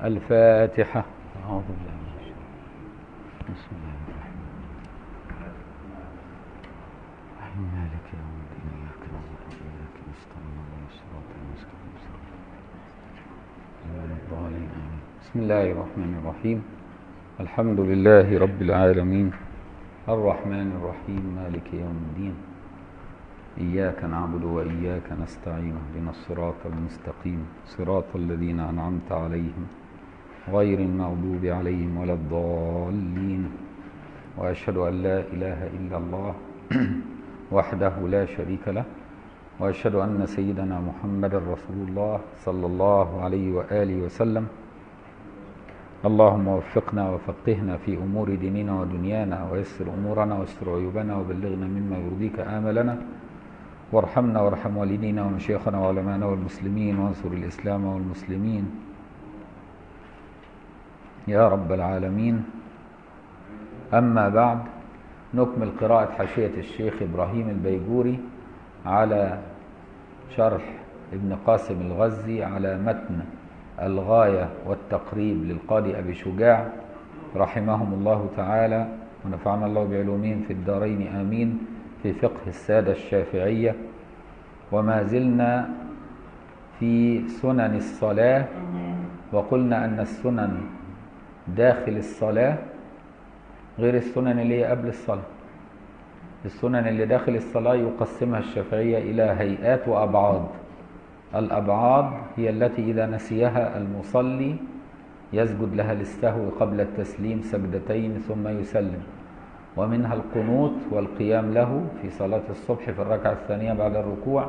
الفاتحة أعوذ بالله من الشيطان بسم الله الرحمن الرحيم مالك يوم الدين إياك نعبد وإياك نستعين اهدنا الصراط المستقيم صراط الذين الضالين آمين بسم الله الرحمن الرحيم الحمد لله رب العالمين الرحمن الرحيم مالك يوم الدين إياك نعبد وإياك نستعين اهدنا الصراط المستقيم صراط الذين أنعمت عليهم غير المغضوب عليهم ولا الضالين وأشهد أن لا إله إلا الله وحده لا شريك له وأشهد أن سيدنا محمد رسول الله صلى الله عليه وآله وسلم اللهم وفقنا وفقهنا في أمور ديننا ودنيانا ويسر أمورنا واستر عيوبنا وبلغنا مما يرضيك آملنا وارحمنا وارحم والدينا ومشايخنا وعلماءنا والمسلمين وانصر الإسلام والمسلمين يا رب العالمين أما بعد نكمل قراءة حاشية الشيخ إبراهيم البيجوري على شرح ابن قاسم الغزي على متن الغاية والتقريب للقاضي أبي شجاع رحمهم الله تعالى ونفعنا الله بعلومهم في الدارين آمين في فقه السادة الشافعية وما زلنا في سنن الصلاة وقلنا أن السنن داخل الصلاة غير السنن اللي هي قبل الصلاة السنن اللي داخل الصلاة يقسمها الشافعية إلى هيئات وأبعاد الأبعاد هي التي إذا نسيها المصلي يسجد لها للسهو قبل التسليم سجدتين ثم يسلم ومنها القنوت والقيام له في صلاة الصبح في الركعة الثانية بعد الركوع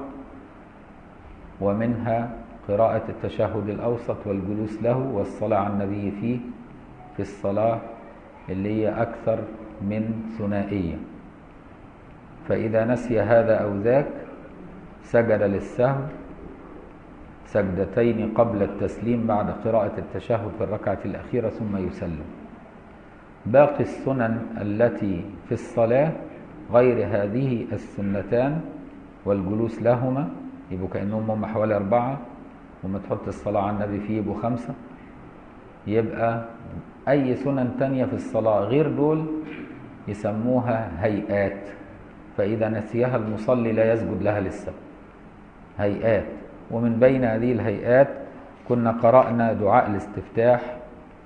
ومنها قراءة التشهد الأوسط والجلوس له والصلاة على النبي فيه في الصلاة اللي هي أكثر من ثنائية فإذا نسي هذا أو ذاك سجد للسهو سجدتين قبل التسليم بعد قراءة التشهد في الركعة الأخيرة ثم يسلم باقي السنن التي في الصلاة غير هذه السنتان والجلوس لهما يبقوا كأنهم هم حوالي أربعة وما تحط الصلاة على النبي فيه يبقوا خمسة يبقى أي سنن تانية في الصلاة غير دول يسموها هيئات فإذا نسيها المصلي لا يسجد لها للسبب هيئات ومن بين هذه الهيئات كنا قرأنا دعاء الاستفتاح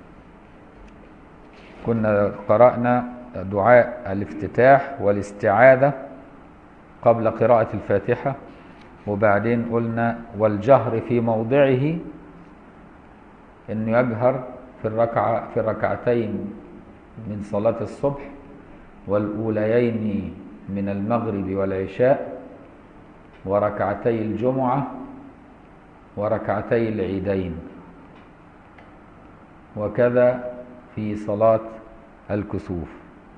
كنا قرأنا دعاء الافتتاح والاستعاذة قبل قراءة الفاتحة وبعدين قلنا والجهر في موضعه انه يجهر في الركعة في الركعتين من صلاة الصبح والأوليين من المغرب والعشاء وركعتي الجمعة وركعتي العيدين وكذا في صلاة الكسوف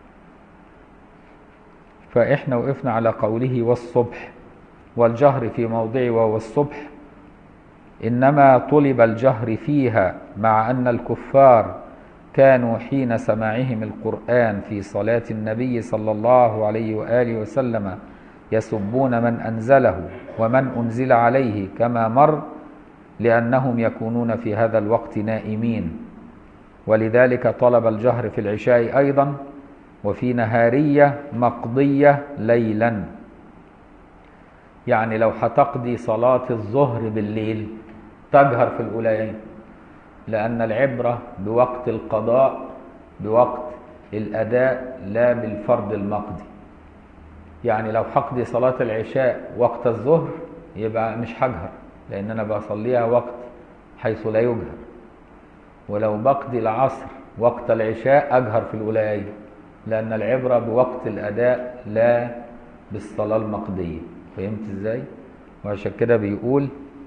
فإحنا وقفنا على قوله والصبح والجهر في موضعه وهو الصبح إنما طلب الجهر فيها مع أن الكفار كانوا حين سماعهم القرآن في صلاة النبي صلى الله عليه وآله وسلم يسبون من أنزله ومن أنزل عليه كما مر لأنهم يكونون في هذا الوقت نائمين ولذلك طلب الجهر في العشاء أيضا وفي نهارية مقضية ليلا يعني لو هتقضي صلاة الظهر بالليل تجهر في الأوليين لأن العبرة بوقت القضاء بوقت الأداء لا بالفرض المقضي يعني لو هقضي صلاة العشاء وقت الظهر يبقى مش هجهر لأن أنا بصليها وقت حيث لا يجهر ولو بقضي العصر وقت العشاء أجهر في الأوليين لأن العبرة بوقت الأداء لا بالصلاة المقضية فهمت ازاي؟ وعشان كده بيقول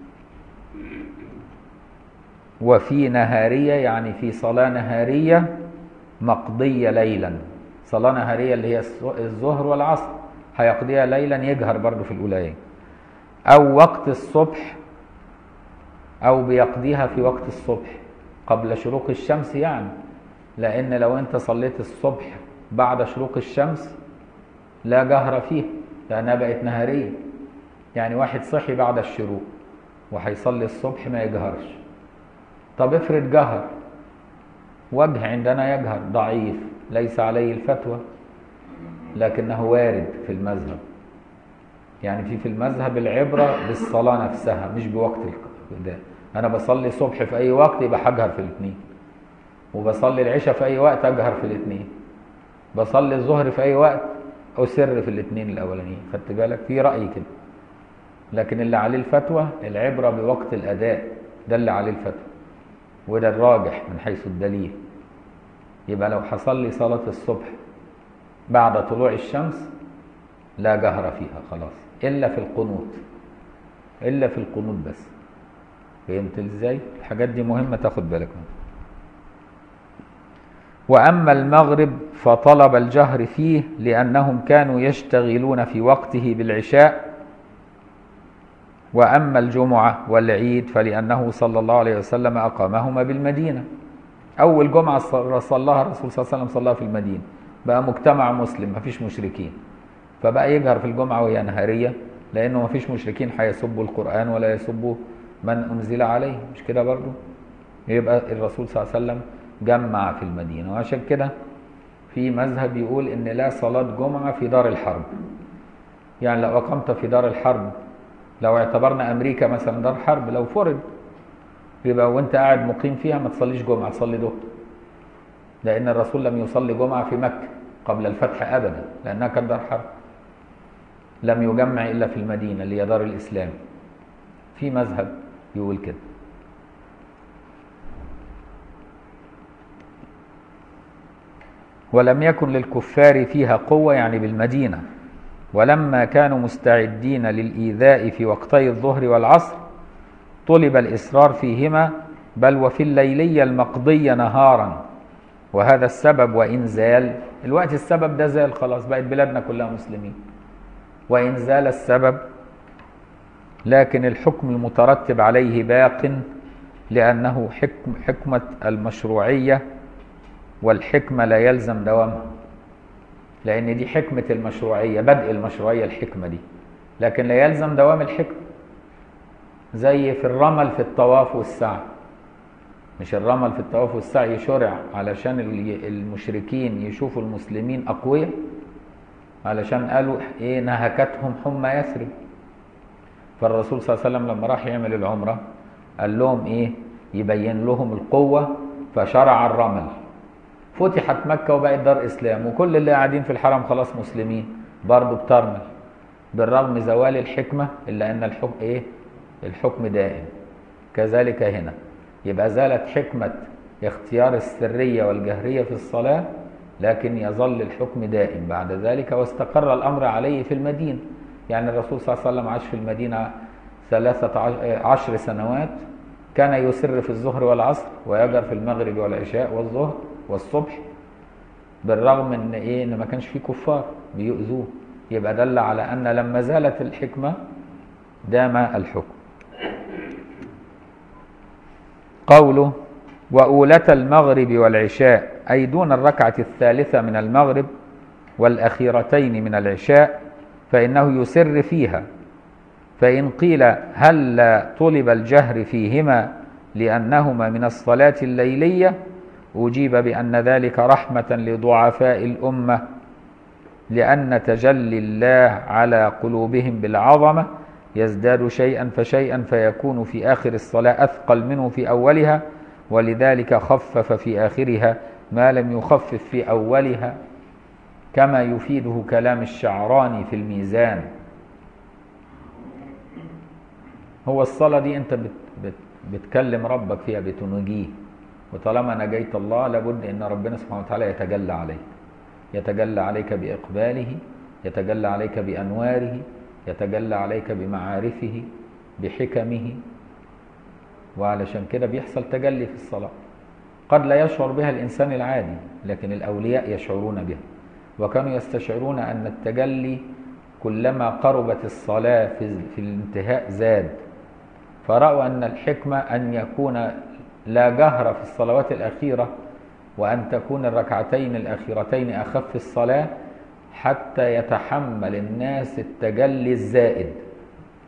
وفي نهارية يعني في صلاة نهارية مقضية ليلا صلاة نهارية اللي هي الظهر والعصر هيقضيها ليلا يجهر برضه في الأولين أو وقت الصبح أو بيقضيها في وقت الصبح قبل شروق الشمس يعني لأن لو أنت صليت الصبح بعد شروق الشمس لا جهر فيه لأنها بقت نهارية يعني واحد صحي بعد الشروق وهيصلي الصبح ما يجهرش طب افرض جهر وجه عندنا يجهر ضعيف ليس عليه الفتوى لكنه وارد في المذهب يعني في في المذهب العبرة بالصلاة نفسها مش بوقت ده أنا بصلي صبح في أي وقت يبقى هجهر في الاثنين وبصلي العشاء في أي وقت أجهر في الاثنين بصلي الظهر في أي وقت أسر في الاثنين الأولانيين خدت بالك في رأي كده لكن اللي عليه الفتوى العبرة بوقت الأداء ده اللي عليه الفتوى وده الراجح من حيث الدليل يبقى لو حصل لي صلاة الصبح بعد طلوع الشمس لا جهر فيها خلاص إلا في القنوت إلا في القنوت بس فهمت ازاي؟ الحاجات دي مهمة تاخد بالك منها وأما المغرب فطلب الجهر فيه لأنهم كانوا يشتغلون في وقته بالعشاء وأما الجمعة والعيد فلأنه صلى الله عليه وسلم أقامهما بالمدينة أول جمعة صلاها الرسول صلى الله عليه وسلم صلاها في المدينة بقى مجتمع مسلم ما فيش مشركين فبقى يجهر في الجمعة وهي نهارية لأنه ما فيش مشركين هيسبوا القرآن ولا يسبوا من أنزل عليه مش كده برضو يبقى الرسول صلى الله عليه وسلم جمع في المدينة وعشان كده في مذهب يقول إن لا صلاة جمعة في دار الحرب يعني لو أقمت في دار الحرب لو اعتبرنا أمريكا مثلا دار حرب لو فرض يبقى وانت قاعد مقيم فيها ما تصليش جمعة تصلي ظهر لأن الرسول لم يصلي جمعة في مكة قبل الفتح أبدا لأنها كانت دار حرب لم يجمع إلا في المدينة اللي هي دار الإسلام في مذهب يقول كده ولم يكن للكفار فيها قوة يعني بالمدينة ولما كانوا مستعدين للإيذاء في وقتي الظهر والعصر طلب الإصرار فيهما بل وفي الليلية المقضية نهارا وهذا السبب وإن زال الوقت السبب ده زال خلاص بقت بلادنا كلها مسلمين وإن زال السبب لكن الحكم المترتب عليه باق لأنه حكم حكمة المشروعية والحكمة لا يلزم دوامها لأن دي حكمة المشروعية بدء المشروعية الحكمة دي لكن لا يلزم دوام الحكمة زي في الرمل في الطواف والسعي مش الرمل في الطواف والسعي شرع علشان المشركين يشوفوا المسلمين أقوياء علشان قالوا ايه نهكتهم حمى يثرب فالرسول صلى الله عليه وسلم لما راح يعمل العمرة قال لهم ايه يبين لهم القوة فشرع الرمل فتحت مكة وبقت دار إسلام وكل اللي قاعدين في الحرم خلاص مسلمين برضه بترمل بالرغم زوال الحكمة إلا أن الحكم إيه الحكم دائم كذلك هنا يبقى زالت حكمة اختيار السرية والجهرية في الصلاة لكن يظل الحكم دائم بعد ذلك واستقر الأمر عليه في المدينة يعني الرسول صلى الله عليه وسلم عاش في المدينة ثلاثة عشر سنوات كان يسر في الظهر والعصر ويجر في المغرب والعشاء والظهر والصبح بالرغم من ايه ان ما كانش فيه كفار بيؤذوه يبقى دل على ان لما زالت الحكمه دام الحكم قوله وأولة المغرب والعشاء أي دون الركعة الثالثة من المغرب والأخيرتين من العشاء فإنه يسر فيها فإن قيل هل طلب الجهر فيهما لأنهما من الصلاة الليلية أجيب بأن ذلك رحمة لضعفاء الأمة لأن تجلي الله على قلوبهم بالعظمة يزداد شيئا فشيئا فيكون في آخر الصلاة أثقل منه في أولها ولذلك خفف في آخرها ما لم يخفف في أولها كما يفيده كلام الشعراني في الميزان هو الصلاة دي أنت بت بت بتكلم ربك فيها بتنجيه وطالما نجيت الله لابد ان ربنا سبحانه وتعالى يتجلى عليك يتجلى عليك باقباله يتجلى عليك بانواره يتجلى عليك بمعارفه بحكمه وعلشان كده بيحصل تجلي في الصلاه قد لا يشعر بها الانسان العادي لكن الاولياء يشعرون بها وكانوا يستشعرون ان التجلي كلما قربت الصلاه في, في الانتهاء زاد فراوا ان الحكمه ان يكون لا جهر في الصلوات الأخيرة وأن تكون الركعتين الأخيرتين أخف الصلاة حتى يتحمل الناس التجلي الزائد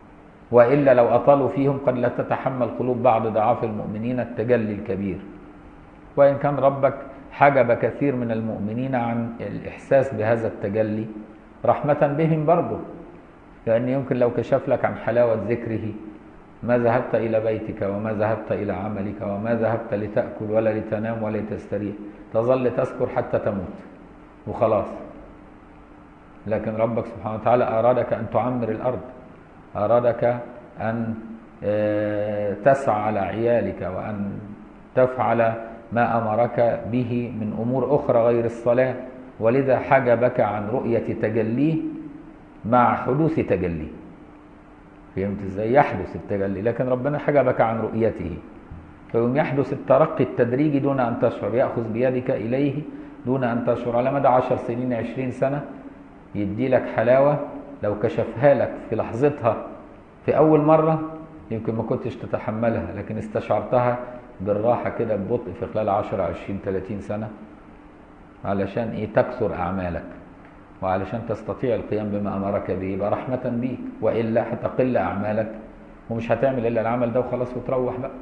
وإلا لو أطالوا فيهم قد لا تتحمل قلوب بعض ضعاف المؤمنين التجلي الكبير وإن كان ربك حجب كثير من المؤمنين عن الإحساس بهذا التجلي رحمة بهم برضه لأن يمكن لو كشف لك عن حلاوة ذكره ما ذهبت إلى بيتك وما ذهبت إلى عملك وما ذهبت لتأكل ولا لتنام ولا لتستريح تظل تذكر حتى تموت وخلاص لكن ربك سبحانه وتعالى أرادك أن تعمر الأرض أرادك أن تسعى على عيالك وأن تفعل ما أمرك به من أمور أخرى غير الصلاة ولذا حجبك عن رؤية تجليه مع حدوث تجليه فهمت ازاي يحدث التجلي لكن ربنا حجبك عن رؤيته فيوم يحدث الترقي التدريجي دون أن تشعر يأخذ بيدك إليه دون أن تشعر على مدى عشر سنين عشرين سنة يدي لك حلاوة لو كشفها لك في لحظتها في أول مرة يمكن ما كنتش تتحملها لكن استشعرتها بالراحة كده ببطء في خلال 10 20 30 سنة علشان إيه تكثر أعمالك وعلشان تستطيع القيام بما أمرك به يبقى رحمة بيك وإلا هتقل أعمالك ومش هتعمل إلا العمل ده وخلاص وتروح بقى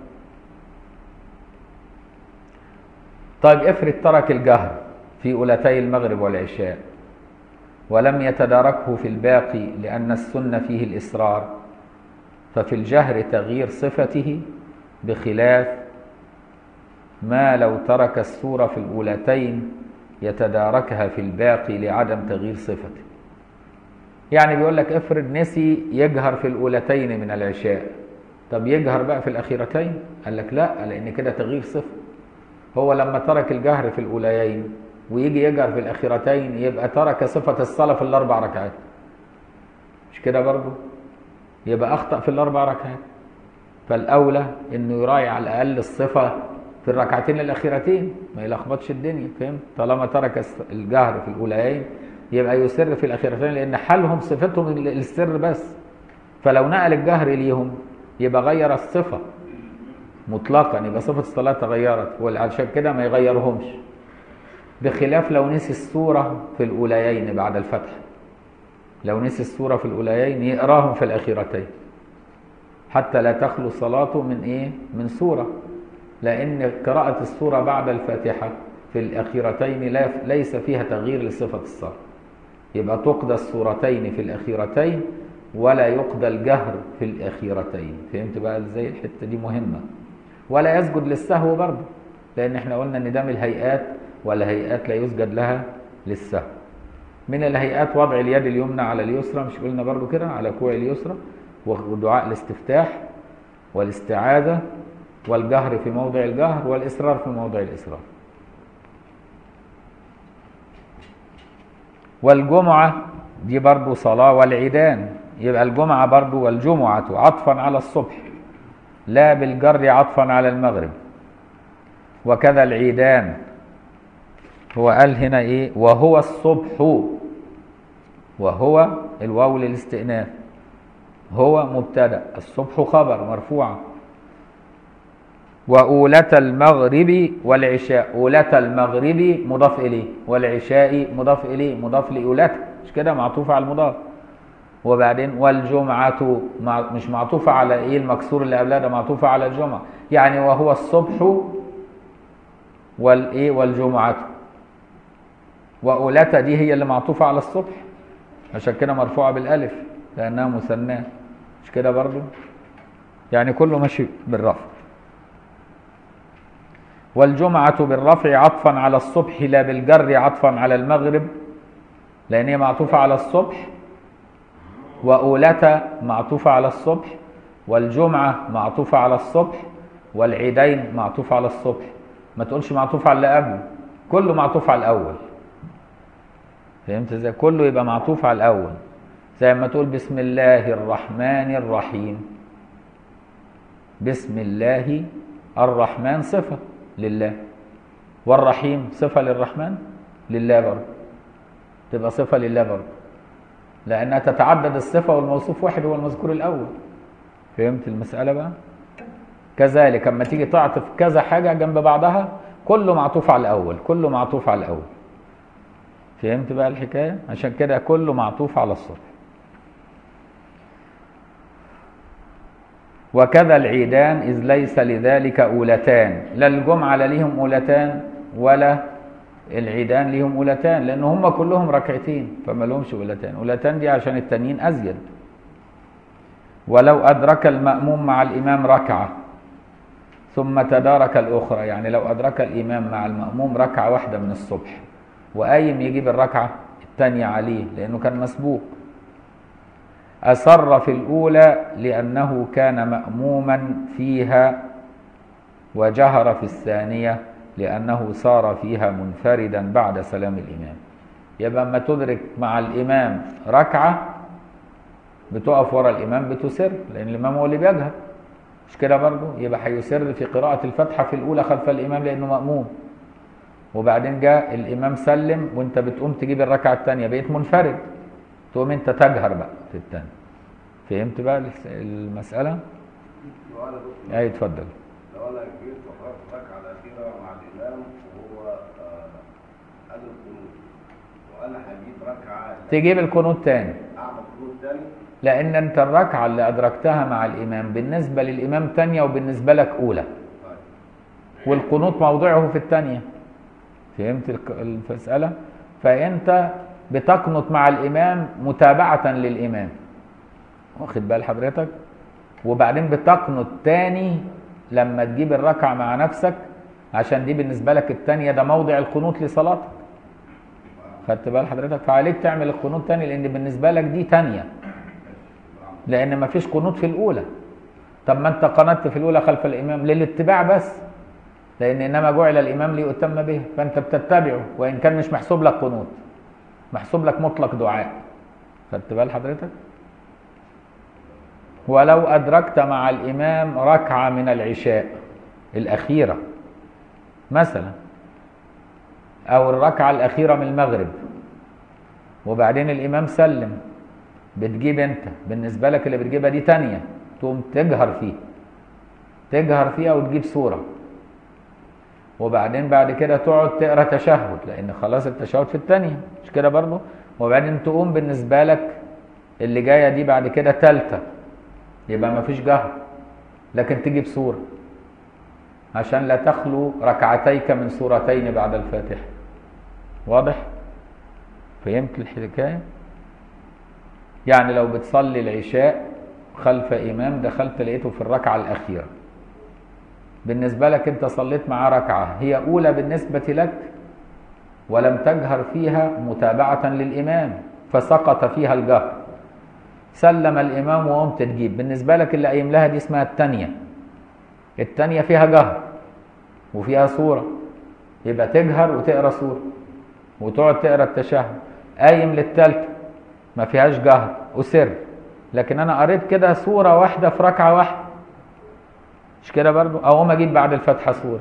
طيب افرض ترك الجهر في أولتي المغرب والعشاء ولم يتداركه في الباقي لأن السنة فيه الإصرار ففي الجهر تغيير صفته بخلاف ما لو ترك السورة في الأولتين يتداركها في الباقي لعدم تغيير صفته يعني بيقول لك افرض نسي يجهر في الأولتين من العشاء طب يجهر بقى في الأخيرتين قال لك لا لأن كده تغيير صفة هو لما ترك الجهر في الأوليين ويجي يجهر في الأخيرتين يبقى ترك صفة الصلاة في الأربع ركعات مش كده برضه يبقى أخطأ في الأربع ركعات فالأولى إنه يراعي على الأقل الصفة في الركعتين الأخيرتين ما يلخبطش الدنيا فهمت طالما ترك الجهر في الأوليين يبقى يسر في الأخيرتين لأن حالهم صفتهم السر بس فلو نقل الجهر ليهم يبقى غير الصفة مطلقا يبقى صفة الصلاة تغيرت وعشان كده ما يغيرهمش بخلاف لو نسي السورة في الأوليين بعد الفتح لو نسي السورة في الأوليين يقراهم في الأخيرتين حتى لا تخلو صلاته من إيه؟ من سورة لأن قراءة السورة بعد الفاتحة في الأخيرتين لا ليس فيها تغيير لصفة الصلاة يبقى تقضى السورتين في الأخيرتين ولا يقضى الجهر في الأخيرتين فهمت بقى ازاي الحتة دي مهمة ولا يسجد للسهو برضه لأن احنا قلنا إن ده من الهيئات والهيئات لا يسجد لها للسهو من الهيئات وضع اليد اليمنى على اليسرى مش قلنا برضو كده على كوع اليسرى ودعاء الاستفتاح والاستعاذة والجهر في موضع الجهر والإصرار في موضع الإصرار والجمعة دي برضو صلاة والعيدان يبقى الجمعة برضو والجمعة عطفا على الصبح لا بالجر عطفا على المغرب وكذا العيدان هو قال هنا ايه وهو الصبح وهو الواو للاستئناف هو مبتدا الصبح خبر مرفوع وأولة المغرب والعشاء أولة المغرب مضاف إليه والعشاء مضاف إليه مضاف لأولة مش كده معطوفة على المضاف وبعدين والجمعة مش معطوفة على إيه المكسور اللي قبلها ده معطوفة على الجمعة يعني وهو الصبح والإيه والجمعة وأولة دي هي اللي معطوفة على الصبح عشان كده مرفوعة بالألف لأنها مثناة مش كده برضو يعني كله ماشي بالرفع والجمعة بالرفع عطفا على الصبح لا بالجر عطفا على المغرب لأن هي معطوفة على الصبح وأولة معطوفة على الصبح والجمعة معطوفة على الصبح والعيدين معطوفة على الصبح ما تقولش معطوفة على اللي قبله كله معطوف على الأول فهمت ازاي كله يبقى معطوف على الأول زي ما تقول بسم الله الرحمن الرحيم بسم الله الرحمن صفة لله والرحيم صفة للرحمن لله برضه تبقى صفة لله برضه لأنها تتعدد الصفة والموصوف واحد هو المذكور الأول فهمت المسألة بقى كذلك اما تيجي تعطف كذا حاجة جنب بعضها كله معطوف على الأول كله معطوف على الأول فهمت بقى الحكاية عشان كده كله معطوف على الصبح وكذا العيدان إذ ليس لذلك أولتان لا الجمعة لا ليهم أولتان ولا العيدان ليهم أولتان لأن هم كلهم ركعتين فما لهمش أولتان أولتان دي عشان التانيين أزيد ولو أدرك المأموم مع الإمام ركعة ثم تدارك الأخرى يعني لو أدرك الإمام مع المأموم ركعة واحدة من الصبح وقايم يجيب الركعة الثانية عليه لأنه كان مسبوق أسر في الأولى لأنه كان مأموما فيها وجهر في الثانية لأنه صار فيها منفردا بعد سلام الإمام يبقى أما تدرك مع الإمام ركعة بتقف ورا الإمام بتسر لأن الإمام هو اللي بيجهر مش كده برضه يبقى هيسر في قراءة الفاتحة في الأولى خلف الإمام لأنه مأموم وبعدين جاء الإمام سلم وأنت بتقوم تجيب الركعة الثانية بقيت منفرد تقوم أنت تجهر بقى في الثانية فهمت بقى المسألة؟ سؤال يا دكتور أي اتفضل لو انا جيت وقرات الركعه الاخيره مع الامام وهو آه، قال القنوت وانا هجيب ركعه تجيب القنوت تاني اعمل قنوت تاني لأن أنت الركعة اللي أدركتها مع الإمام بالنسبة للإمام تانية وبالنسبة لك أولى طيب والقنوت موضعه في الثانية فهمت الك- المسألة فأنت بتقنط مع الإمام متابعة للإمام واخد بال حضرتك وبعدين بتقنط تاني لما تجيب الركعة مع نفسك عشان دي بالنسبة لك التانية ده موضع القنوت لصلاتك خدت بال حضرتك فعليك تعمل القنوت تاني لأن بالنسبة لك دي تانية لأن مفيش قنوت في الأولى طب ما أنت قنطت في الأولى خلف الإمام للاتباع بس لأن إنما جعل الإمام ليؤتم به فأنت بتتبعه وإن كان مش محسوب لك قنوت محسوب لك مطلق دعاء خدت بال حضرتك ولو أدركت مع الإمام ركعة من العشاء الأخيرة مثلا أو الركعة الأخيرة من المغرب وبعدين الإمام سلم بتجيب أنت بالنسبة لك اللي بتجيبها دي تانية تقوم تجهر فيها تجهر فيها وتجيب سورة وبعدين بعد كده تقعد تقرا تشهد لان خلاص التشهد في الثانيه مش كده برضه وبعدين تقوم بالنسبه لك اللي جايه دي بعد كده تالته يبقى ما فيش جهر لكن تجيب سوره عشان لا تخلو ركعتيك من سورتين بعد الفاتحه واضح فهمت الحكايه يعني لو بتصلي العشاء خلف امام دخلت لقيته في الركعه الاخيره بالنسبة لك أنت صليت معاه ركعة هي أولى بالنسبة لك ولم تجهر فيها متابعة للإمام فسقط فيها الجهر سلم الإمام وقمت تجيب بالنسبة لك اللي قايم لها دي اسمها التانية التانية فيها جهر وفيها صورة يبقى تجهر وتقرا صورة وتقعد تقرا التشهد قايم للتالتة ما فيهاش جهر وسر لكن أنا قريت كده صورة واحدة في ركعة واحدة مش كده برضو اقوم اجيب بعد الفتحه سوره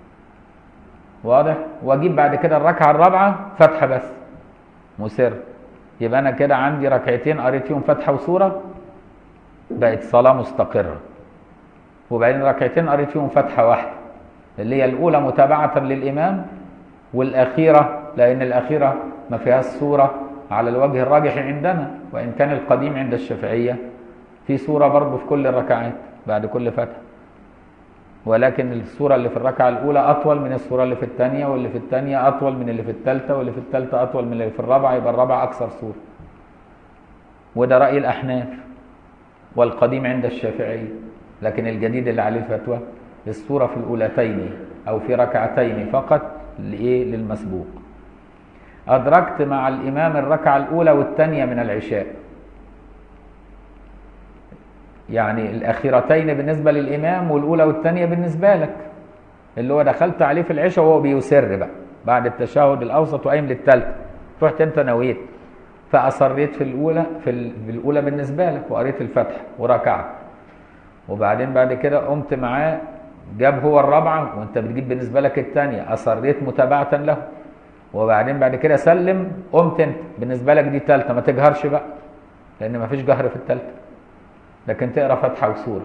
واضح واجيب بعد كده الركعه الرابعه فتحه بس مسر يبقى انا كده عندي ركعتين قريت فيهم فتحه وسوره بقت صلاه مستقره وبعدين ركعتين قريت فيهم فتحه واحده اللي هي الاولى متابعه للامام والاخيره لان الاخيره ما فيهاش سوره على الوجه الراجح عندنا وان كان القديم عند الشافعيه في سوره برضه في كل الركعات بعد كل فتحه ولكن السورة اللي في الركعة الأولى أطول من السورة اللي في الثانية واللي في الثانية أطول من اللي في الثالثة واللي في الثالثة أطول من اللي في الرابعة يبقى الرابعة أكثر سورة وده رأي الأحناف والقديم عند الشافعي لكن الجديد اللي عليه الفتوى السورة في الأولتين أو في ركعتين فقط لإيه للمسبوق أدركت مع الإمام الركعة الأولى والثانية من العشاء يعني الأخيرتين بالنسبة للإمام والأولى والثانية بالنسبة لك اللي هو دخلت عليه في العشاء وهو بيسر بقى بعد التشهد الأوسط وقايم للثالثة رحت أنت نويت فأصريت في الأولى في, ال- في الأولى بالنسبة لك وقريت الفتح وركعت وبعدين بعد كده قمت معاه جاب هو الرابعة وأنت بتجيب بالنسبة لك الثانية أصريت متابعة له وبعدين بعد كده سلم قمت أنت بالنسبة لك دي ثالثة ما تجهرش بقى لأن ما فيش جهر في الثالثة لكن تقرا فتحه وسوره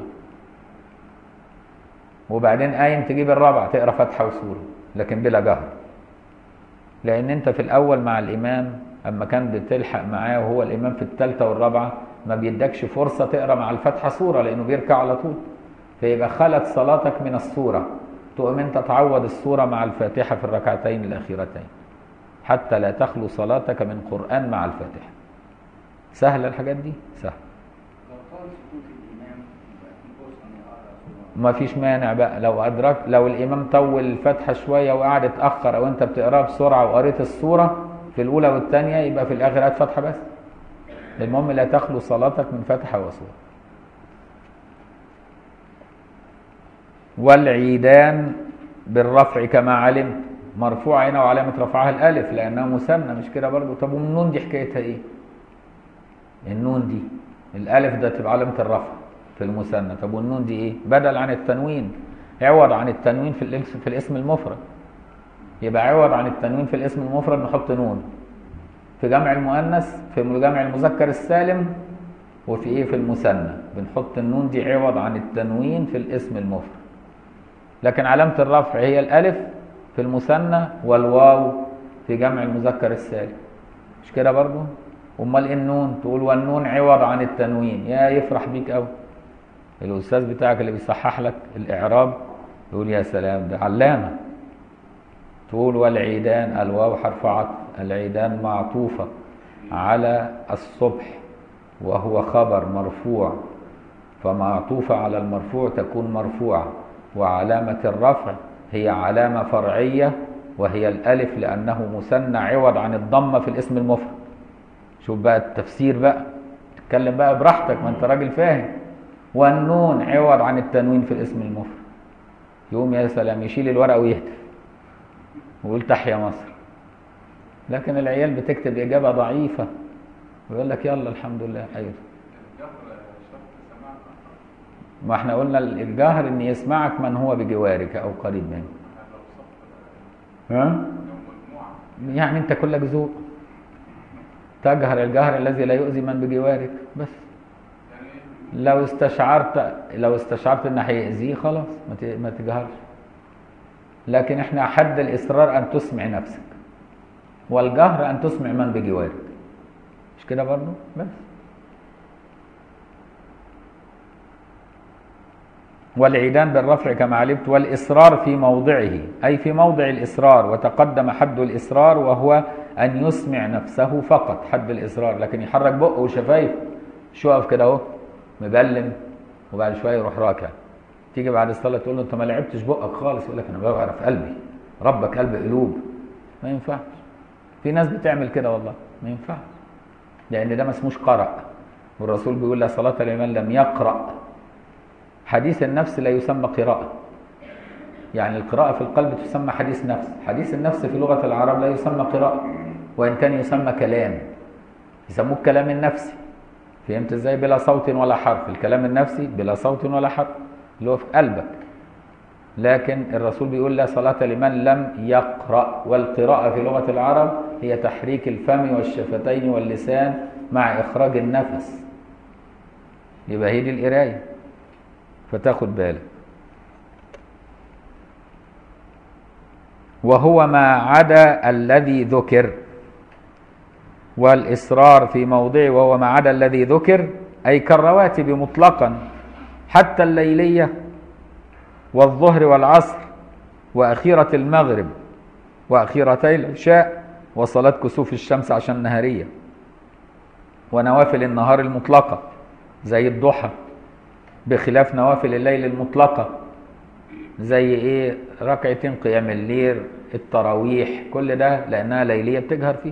وبعدين قايم تجيب الرابعه تقرا فتحه وسوره لكن بلا جهر لان انت في الاول مع الامام اما كان بتلحق معاه وهو الامام في الثالثه والرابعه ما بيدكش فرصه تقرا مع الفاتحه سوره لانه بيركع على طول فيبقى خلت صلاتك من الصورة تقوم انت تعوض الصورة مع الفاتحة في الركعتين الأخيرتين حتى لا تخلو صلاتك من قرآن مع الفاتحة سهلة الحاجات دي سهل لو طال سكوت الإمام يبقى في فرصة إنه يقرأ سورة ما فيش مانع بقى لو أدرك لو الإمام طول الفاتحة شوية وقعد اتأخر أو أنت بتقراها بسرعة وقريت السورة في الأولى والثانية يبقى في الآخر هات فاتحة بس المهم لا تخلو صلاتك من فاتحة وسورة والعيدان بالرفع كما علمت مرفوعة هنا وعلامة رفعها الألف لأنها مثنى مش كده برضو طب والنون دي حكايتها إيه؟ النون دي الألف ده تبقى علامة الرفع في المثنى طب والنون دي إيه؟ بدل عن التنوين عوض عن التنوين في الاسم في الاسم المفرد يبقى عوض عن التنوين في الاسم المفرد نحط نون في جمع المؤنث في جمع المذكر السالم وفي ايه في المثنى بنحط النون دي عوض عن التنوين في الاسم المفرد لكن علامة الرفع هي الألف في المثنى والواو في جمع المذكر السالم مش كده برضو امال ايه النون تقول والنون عوض عن التنوين يا يفرح بيك قوي الاستاذ بتاعك اللي بيصحح لك الاعراب يقول يا سلام ده علامه تقول والعيدان الواو حرف عطف العيدان معطوفه على الصبح وهو خبر مرفوع فمعطوفه على المرفوع تكون مرفوعه وعلامه الرفع هي علامه فرعيه وهي الالف لانه مثنى عوض عن الضمه في الاسم المفرد شوف بقى التفسير بقى اتكلم بقى براحتك ما انت راجل فاهم والنون عوض عن التنوين في الاسم المفرد يقوم يا سلام يشيل الورقه ويهتف ويقول تحيا مصر لكن العيال بتكتب اجابه ضعيفه ويقول لك يلا الحمد لله ايوه ما احنا قلنا الجهر ان يسمعك من هو بجوارك او قريب منك ها يعني انت كلك ذوق تجهر الجهر الذي لا يؤذي من بجوارك بس لو استشعرت لو استشعرت ان هيأذيه خلاص ما ت- ما تجهرش لكن احنا حد الاصرار ان تسمع نفسك والجهر ان تسمع من بجوارك مش كده برضه بس والعيدان بالرفع كما علمت والإصرار في موضعه أي في موضع الإصرار وتقدم حد الإصرار وهو أن يسمع نفسه فقط حد الإصرار لكن يحرك بقه وشفايف شو يقف كده أهو مبلم وبعد شوية يروح راكع تيجي بعد الصلاة تقول له أنت ما لعبتش بقك خالص يقول لك أنا بعرف قلبي ربك قلب قلوب ما ينفعش في ناس بتعمل كده والله ما ينفعش لأن ده ما اسموش قرأ والرسول بيقول لا صلاة لمن لم يقرأ حديث النفس لا يسمى قراءة يعني القراءة في القلب تسمى حديث نفس حديث النفس في لغة العرب لا يسمى قراءة وإن كان يسمى كلام يسموه الكلام النفسي فهمت ازاي بلا صوت ولا حرف الكلام النفسي بلا صوت ولا حرف اللي هو في قلبك لكن الرسول بيقول لا صلاة لمن لم يقرأ والقراءة في لغة العرب هي تحريك الفم والشفتين واللسان مع إخراج النفس يبقى هي دي القراية فتاخد بالك وهو ما عدا الذي ذكر والإصرار في موضعه وهو ما عدا الذي ذكر أي كالرواتب مطلقا حتى الليلية والظهر والعصر وأخيرة المغرب وأخيرتي العشاء وصلاة كسوف الشمس عشان نهارية ونوافل النهار المطلقة زي الضحى بخلاف نوافل الليل المطلقة زي ايه ركعتين قيام الليل التراويح كل ده لأنها ليلية بتجهر فيه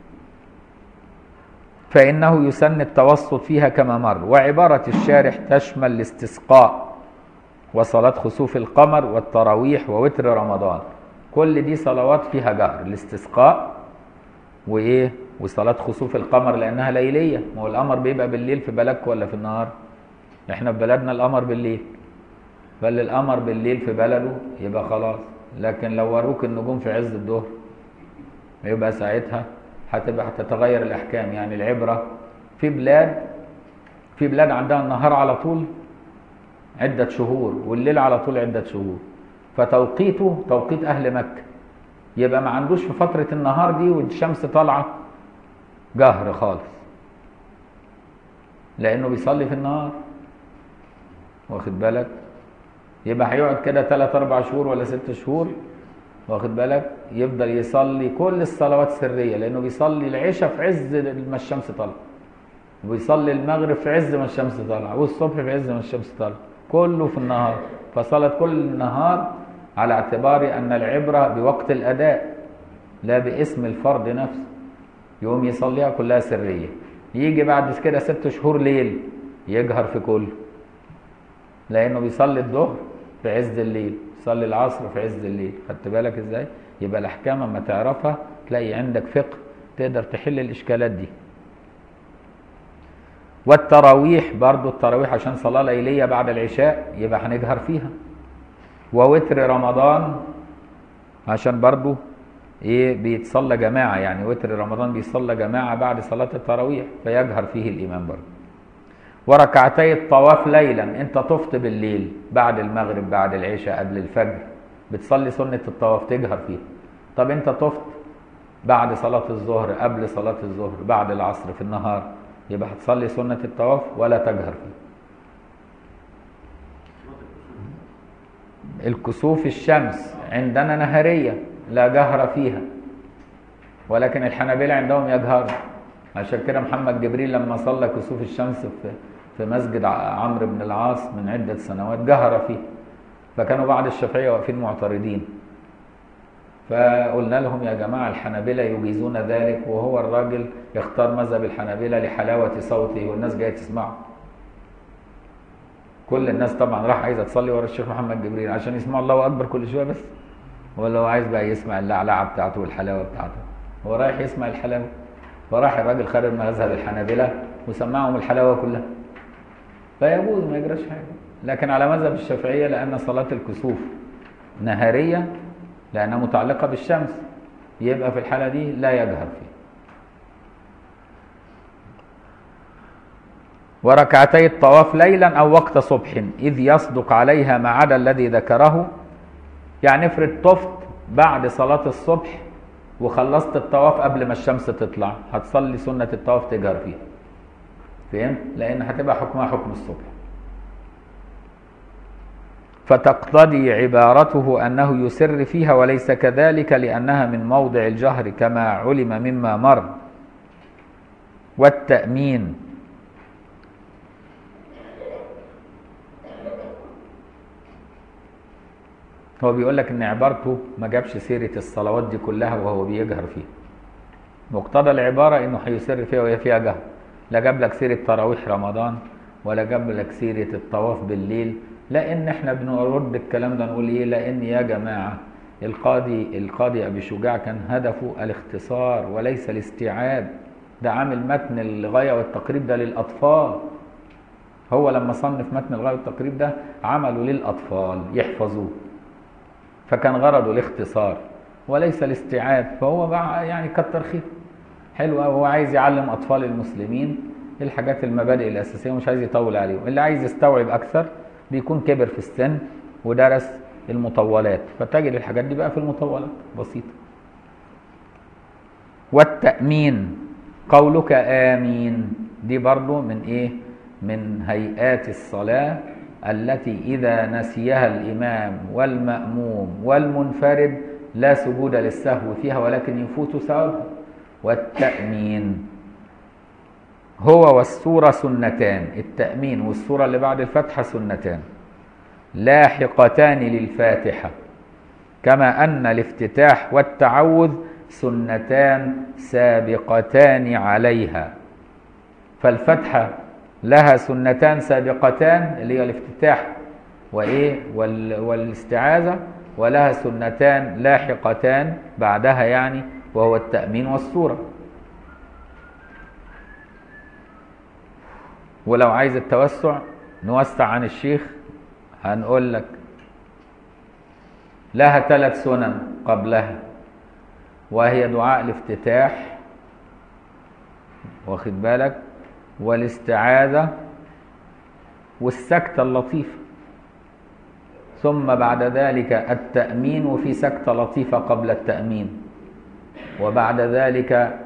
فإنه يسن التوسط فيها كما مر وعبارة الشارح تشمل الاستسقاء وصلاة خسوف القمر والتراويح ووتر رمضان كل دي صلوات فيها جهر الاستسقاء وايه وصلاة خسوف القمر لأنها ليلية ما هو القمر بيبقى بالليل في بلدك ولا في النهار احنا في بلدنا القمر بالليل بل القمر بالليل في بلده يبقى خلاص لكن لو وروك النجوم في عز الظهر يبقى ساعتها هتبقى هتتغير الاحكام يعني العبره في بلاد في بلاد عندها النهار على طول عده شهور والليل على طول عده شهور فتوقيته توقيت اهل مكه يبقى ما عندوش في فتره النهار دي والشمس طالعه جهر خالص لانه بيصلي في النهار واخد بالك يبقى هيقعد كده 3 4 شهور ولا 6 شهور واخد بالك يفضل يصلي كل الصلوات سريه لانه بيصلي العشاء في عز ما الشمس طالعه وبيصلي المغرب في عز ما الشمس طالعه والصبح في عز ما الشمس طالعه كله في النهار فصلت كل النهار على اعتبار ان العبره بوقت الاداء لا باسم الفرض نفسه يقوم يصليها كلها سريه يجي بعد كده ست شهور ليل يجهر في كله لانه بيصلي الظهر في عز الليل يصلي العصر في عز الليل خدت بالك ازاي يبقى الاحكام اما تعرفها تلاقي عندك فقه تقدر تحل الاشكالات دي والتراويح برضو التراويح عشان صلاة ليلية بعد العشاء يبقى هنجهر فيها ووتر رمضان عشان برضو ايه بيتصلى جماعة يعني وتر رمضان بيصلى جماعة بعد صلاة التراويح فيجهر فيه الإمام برضو وركعتي الطواف ليلا انت طفت بالليل بعد المغرب بعد العشاء قبل الفجر بتصلي سنة الطواف تجهر فيها طب انت طفت بعد صلاة الظهر قبل صلاة الظهر بعد العصر في النهار يبقى هتصلي سنة الطواف ولا تجهر فيه الكسوف الشمس عندنا نهارية لا جهر فيها ولكن الحنابلة عندهم يجهر عشان كده محمد جبريل لما صلى كسوف الشمس في في مسجد عمرو بن العاص من عدة سنوات جهر فيه فكانوا بعض الشافعية واقفين معترضين فقلنا لهم يا جماعة الحنابلة يجيزون ذلك وهو الراجل يختار مذهب الحنابلة لحلاوة صوته والناس جاية تسمعه كل الناس طبعا راح عايزة تصلي ورا الشيخ محمد جبريل عشان يسمعوا الله أكبر كل شوية بس ولا هو عايز بقى يسمع اللعلعة بتاعته والحلاوة بتاعته هو رايح يسمع الحلاوة فراح الراجل خارج مذهب الحنابلة وسمعهم الحلاوة كلها فيجوز ما يجراش حاجة لكن على مذهب الشافعية لأن صلاة الكسوف نهارية لأنها متعلقة بالشمس يبقى في الحالة دي لا يجهر فيه وركعتي الطواف ليلا أو وقت صبح إذ يصدق عليها ما عدا الذي ذكره يعني افرض طفت بعد صلاة الصبح وخلصت الطواف قبل ما الشمس تطلع هتصلي سنة الطواف تجهر فيها فهمت؟ لأن هتبقى حكمها حكم الصبح فتقتضي عبارته أنه يسر فيها وليس كذلك لأنها من موضع الجهر كما علم مما مر والتأمين هو بيقول لك ان عبارته ما جابش سيره الصلوات دي كلها وهو بيجهر فيها مقتضى العباره انه هيسر فيها وهي فيها جهر لا جاب لك سيره تراويح رمضان ولا جاب لك سيره الطواف بالليل لان احنا بنرد الكلام ده نقول ايه لان يا جماعه القاضي القاضي ابي شجاع كان هدفه الاختصار وليس الاستيعاب ده عامل متن الغايه والتقريب ده للاطفال هو لما صنف متن الغايه والتقريب ده عمله للاطفال يحفظوه فكان غرضه الاختصار وليس الاستيعاب فهو بقى يعني كتر خير حلو هو عايز يعلم اطفال المسلمين الحاجات المبادئ الاساسيه ومش عايز يطول عليهم اللي عايز يستوعب اكثر بيكون كبر في السن ودرس المطولات فتجد الحاجات دي بقى في المطولات بسيطه والتامين قولك امين دي برضو من ايه من هيئات الصلاه التي إذا نسيها الإمام والمأموم والمنفرد لا سجود للسهو فيها ولكن يفوت ثوابها والتأمين هو والسورة سنتان التأمين والسورة اللي بعد الفتحة سنتان لاحقتان للفاتحة كما أن الافتتاح والتعوذ سنتان سابقتان عليها فالفتحة لها سنتان سابقتان اللي هي الافتتاح وايه وال والاستعاذه ولها سنتان لاحقتان بعدها يعني وهو التامين والسوره ولو عايز التوسع نوسع عن الشيخ هنقول لك لها ثلاث سنن قبلها وهي دعاء الافتتاح واخد بالك والاستعاذة والسكتة اللطيفة ثم بعد ذلك التأمين وفي سكتة لطيفة قبل التأمين وبعد ذلك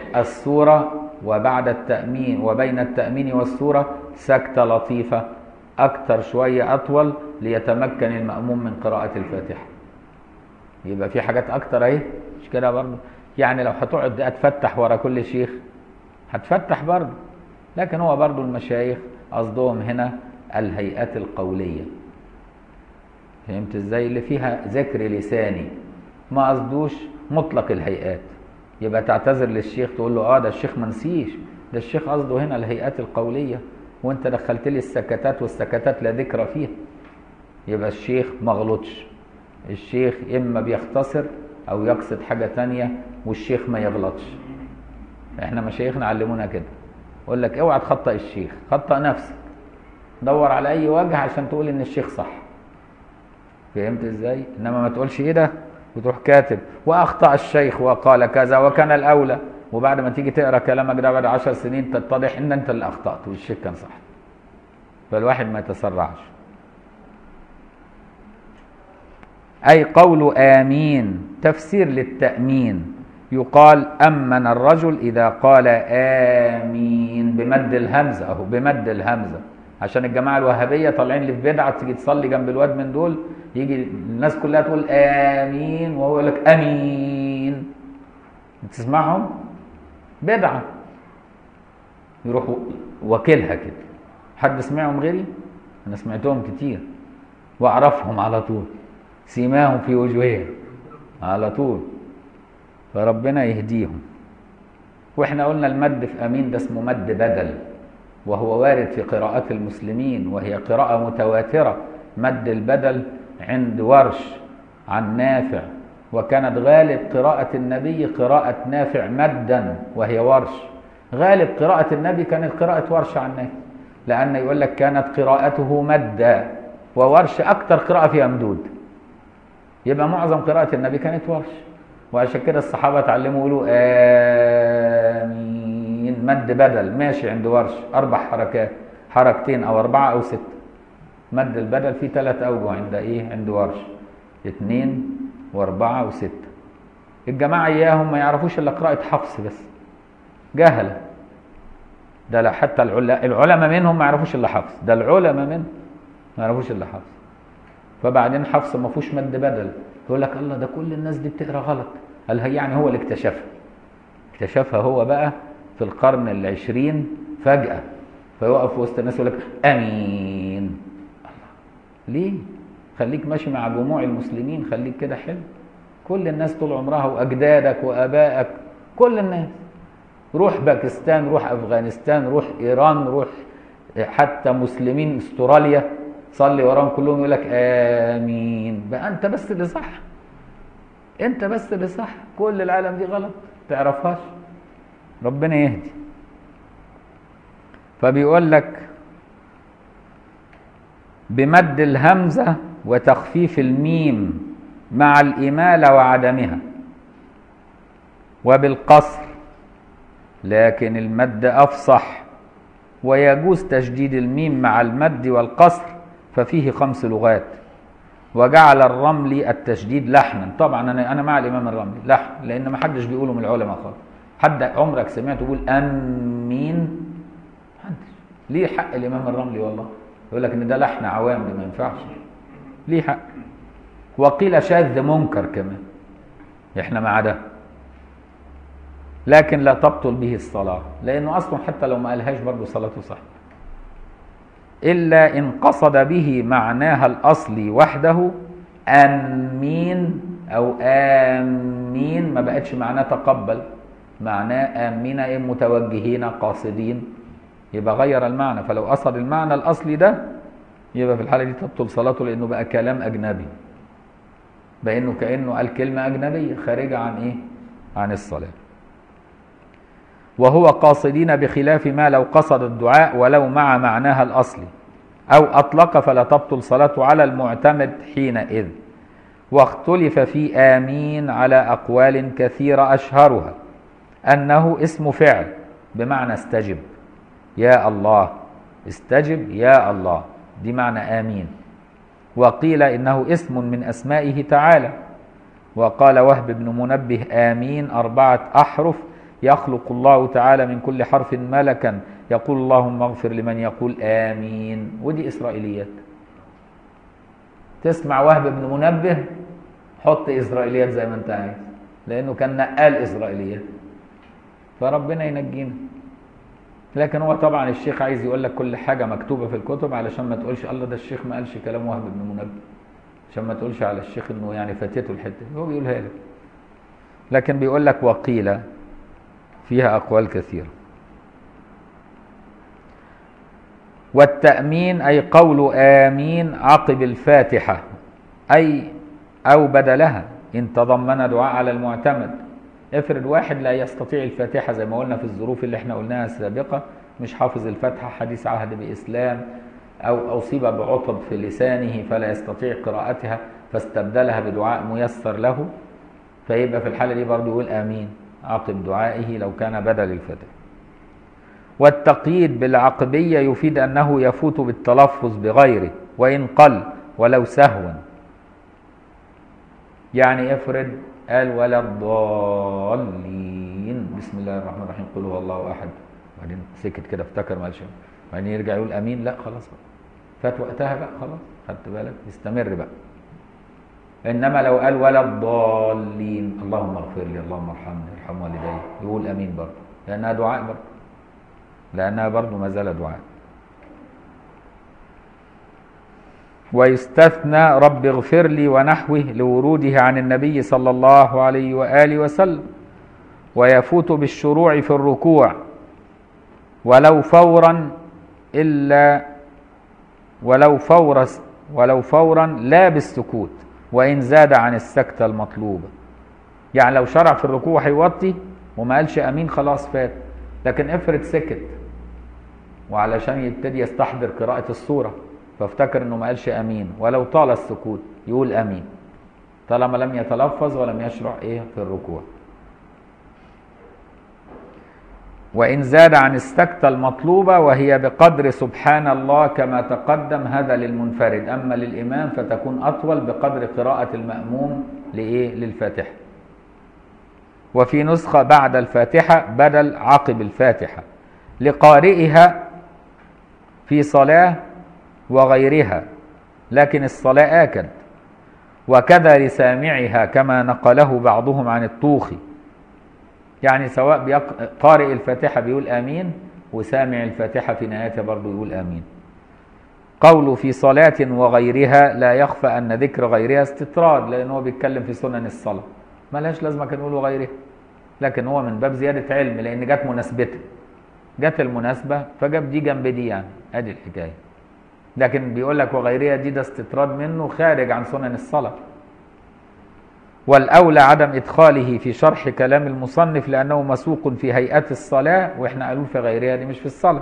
السورة وبعد التأمين وبين التأمين والسورة سكتة لطيفة أكتر شوية أطول ليتمكن المأموم من قراءة الفاتحة يبقى في حاجات أكتر أهي مش كده برضه يعني لو هتقعد أتفتح ورا كل شيخ هتفتح برضه لكن هو برضه المشايخ قصدهم هنا الهيئات القولية فهمت ازاي اللي فيها ذكر لساني ما قصدوش مطلق الهيئات يبقى تعتذر للشيخ تقول له اه ده الشيخ ما نسيش ده الشيخ قصده هنا الهيئات القولية وانت دخلت لي السكتات والسكتات لا ذكر فيها يبقى الشيخ ما غلطش الشيخ اما بيختصر او يقصد حاجة تانية والشيخ ما يغلطش احنا مشايخنا علمونا كده يقول لك اوعى تخطئ الشيخ خطأ نفسك دور على اي وجه عشان تقول ان الشيخ صح فهمت ازاي انما ما تقولش ايه ده وتروح كاتب واخطا الشيخ وقال كذا وكان الاولى وبعد ما تيجي تقرا كلامك ده بعد عشر سنين تتضح ان انت اللي اخطات والشيخ كان صح فالواحد ما يتسرعش اي قول امين تفسير للتامين يقال امن الرجل اذا قال امين بمد الهمزه اهو بمد الهمزه عشان الجماعه الوهابيه طالعين اللي في بدعه تيجي تصلي جنب الواد من دول يجي الناس كلها تقول امين وهو يقول لك امين تسمعهم بدعه يروح وكيلها كده حد سمعهم غيري انا سمعتهم كتير واعرفهم على طول سيماهم في وجوههم على طول فربنا يهديهم واحنا قلنا المد في امين ده اسمه مد بدل وهو وارد في قراءات المسلمين وهي قراءة متواترة مد البدل عند ورش عن نافع وكانت غالب قراءة النبي قراءة نافع مدا وهي ورش غالب قراءة النبي كانت قراءة ورش عن نافع لأن يقول لك كانت قراءته مدا وورش أكثر قراءة فيها مدود يبقى معظم قراءة النبي كانت ورش وعشان كده الصحابة اتعلموا يقولوا آمين مد بدل ماشي عند ورش أربع حركات حركتين أو أربعة أو ستة مد البدل فيه ثلاث أوجه عند إيه عند ورش اثنين وأربعة وستة الجماعة إياهم ما يعرفوش إلا قراءة حفص بس جهلة ده لا حتى العلماء العلماء منهم ما يعرفوش إلا حفص ده العلماء منهم ما يعرفوش إلا حفص فبعدين حفص ما فيهوش مد بدل يقول لك الله ده كل الناس دي بتقرا غلط قال هي يعني هو اللي اكتشفها اكتشفها هو بقى في القرن العشرين فجأة فيقف وسط الناس يقول لك امين الله ليه خليك ماشي مع جموع المسلمين خليك كده حلو كل الناس طول عمرها واجدادك وابائك كل الناس روح باكستان روح افغانستان روح ايران روح حتى مسلمين استراليا صلي وراهم كلهم يقول لك امين بقى انت بس اللي صح انت بس اللي صح كل العالم دي غلط تعرفهاش ربنا يهدي فبيقول لك بمد الهمزة وتخفيف الميم مع الإمالة وعدمها وبالقصر لكن المد أفصح ويجوز تشديد الميم مع المد والقصر ففيه خمس لغات وجعل الرملي التشديد لحنا طبعا انا انا مع الامام الرملي لحن لان ما حدش بيقوله من العلماء خالص حد عمرك سمعته يقول امين محدش ليه حق الامام الرملي والله يقول لك ان ده لحن عوام ده ما ينفعش ليه حق وقيل شاذ منكر كمان احنا مع ده لكن لا تبطل به الصلاه لانه اصلا حتى لو ما قالهاش برضه صلاته صح إلا إن قصد به معناها الأصلي وحده آمين أو آمين ما بقتش معناه تقبل معناه آمين إيه متوجهين قاصدين يبقى غير المعنى فلو قصد المعنى الأصلي ده يبقى في الحالة دي تبطل صلاته لأنه بقى كلام أجنبي بأنه كأنه قال كلمة أجنبية خارجة عن إيه؟ عن الصلاة وهو قاصدين بخلاف ما لو قصد الدعاء ولو مع معناها الأصلي أو أطلق فلا تبطل صلاته على المعتمد حينئذ واختلف في آمين على أقوال كثيرة أشهرها أنه اسم فعل بمعنى استجب يا الله استجب يا الله دي معنى آمين وقيل إنه اسم من أسمائه تعالى وقال وهب بن منبه آمين أربعة أحرف يخلق الله تعالى من كل حرف ملكا يقول اللهم اغفر لمن يقول آمين ودي إسرائيليات تسمع وهب بن منبه حط إسرائيليات زي ما أنت عايز لأنه كان نقال إسرائيليات فربنا ينجينا لكن هو طبعا الشيخ عايز يقول لك كل حاجة مكتوبة في الكتب علشان ما تقولش الله ده الشيخ ما قالش كلام وهب بن منبه عشان ما تقولش على الشيخ انه يعني فاتته الحتة دي هو بيقولها لك لكن بيقول لك وقيل فيها أقوال كثيرة والتأمين أي قول آمين عقب الفاتحة أي أو بدلها إن تضمن دعاء على المعتمد افرض واحد لا يستطيع الفاتحة زي ما قلنا في الظروف اللي احنا قلناها السابقة مش حافظ الفاتحة حديث عهد بإسلام أو أصيب بعطب في لسانه فلا يستطيع قراءتها فاستبدلها بدعاء ميسر له فيبقى في الحالة دي برضه يقول آمين عقب دعائه لو كان بدل الفاتحة والتقييد بالعقبية يفيد أنه يفوت بالتلفظ بغيره وإن قل ولو سهوا يعني افرض قال ولا الضالين بسم الله الرحمن الرحيم قل هو الله أحد بعدين سكت كده افتكر ما قالش بعدين يرجع يقول أمين لا خلاص بقى فات وقتها بقى خلاص خدت بالك يستمر بقى انما لو قال ولا الضالين اللهم اغفر لي اللهم ارحمني ارحم والدي يقول امين برضه لانها دعاء برضه لانها برضه ما زال دعاء ويستثنى رب اغفر لي ونحوه لوروده عن النبي صلى الله عليه واله وسلم ويفوت بالشروع في الركوع ولو فورا الا ولو فورا ولو فورا لا بالسكوت وإن زاد عن السكتة المطلوبة يعني لو شرع في الركوع هيوطي وما قالش أمين خلاص فات لكن افرض سكت وعلشان يبتدي يستحضر قراءة السورة فافتكر انه ما قالش امين ولو طال السكوت يقول امين طالما لم يتلفظ ولم يشرع ايه في الركوع وإن زاد عن السكتة المطلوبة وهي بقدر سبحان الله كما تقدم هذا للمنفرد أما للإمام فتكون أطول بقدر قراءة المأموم لإيه؟ للفاتحة وفي نسخة بعد الفاتحة بدل عقب الفاتحة لقارئها في صلاة وغيرها لكن الصلاة آكد وكذا لسامعها كما نقله بعضهم عن الطوخي يعني سواء بيق... قارئ الفاتحة بيقول آمين وسامع الفاتحة في نهايتها برضه يقول آمين قوله في صلاة وغيرها لا يخفى أن ذكر غيرها استطراد لأن هو بيتكلم في سنن الصلاة ما لهاش لازمة كان يقول وغيرها لكن هو من باب زيادة علم لأن جت مناسبتها جت المناسبة فجاب دي جنب دي يعني ادي الحكاية لكن بيقول لك وغيرها دي ده استطراد منه خارج عن سنن الصلاة والأولى عدم إدخاله في شرح كلام المصنف لأنه مسوق في هيئة الصلاة وإحنا قالوا في غيرها دي مش في الصلاة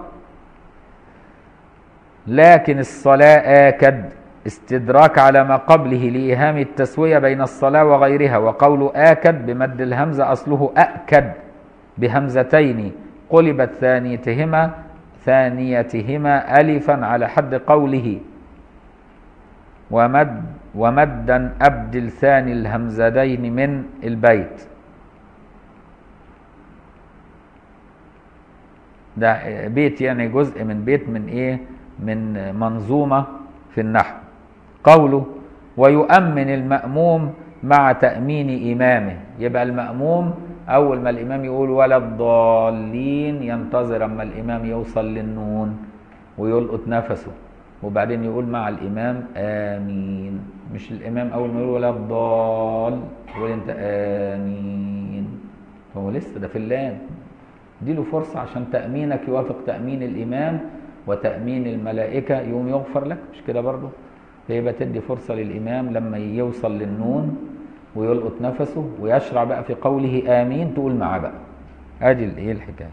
لكن الصلاة آكد استدراك على ما قبله لإيهام التسوية بين الصلاة وغيرها وقول آكد بمد الهمزة أصله أأكد بهمزتين قلبت ثانيتهما ثانيتهما ألفا على حد قوله ومد ومدا أبدل ثاني الهمزتين من البيت ده بيت يعني جزء من بيت من ايه من منظومة في النحو قوله ويؤمن المأموم مع تأمين إمامه يبقى المأموم أول ما الإمام يقول ولا الضالين ينتظر أما الإمام يوصل للنون ويلقط نفسه وبعدين يقول مع الإمام آمين مش الإمام أول ما يقول ولا الضال يقول أنت آمين هو لسه ده في اللام دي له فرصة عشان تأمينك يوافق تأمين الإمام وتأمين الملائكة يوم يغفر لك مش كده برضه فيبقى تدي فرصة للإمام لما يوصل للنون ويلقط نفسه ويشرع بقى في قوله آمين تقول معاه بقى ادي ايه الحكايه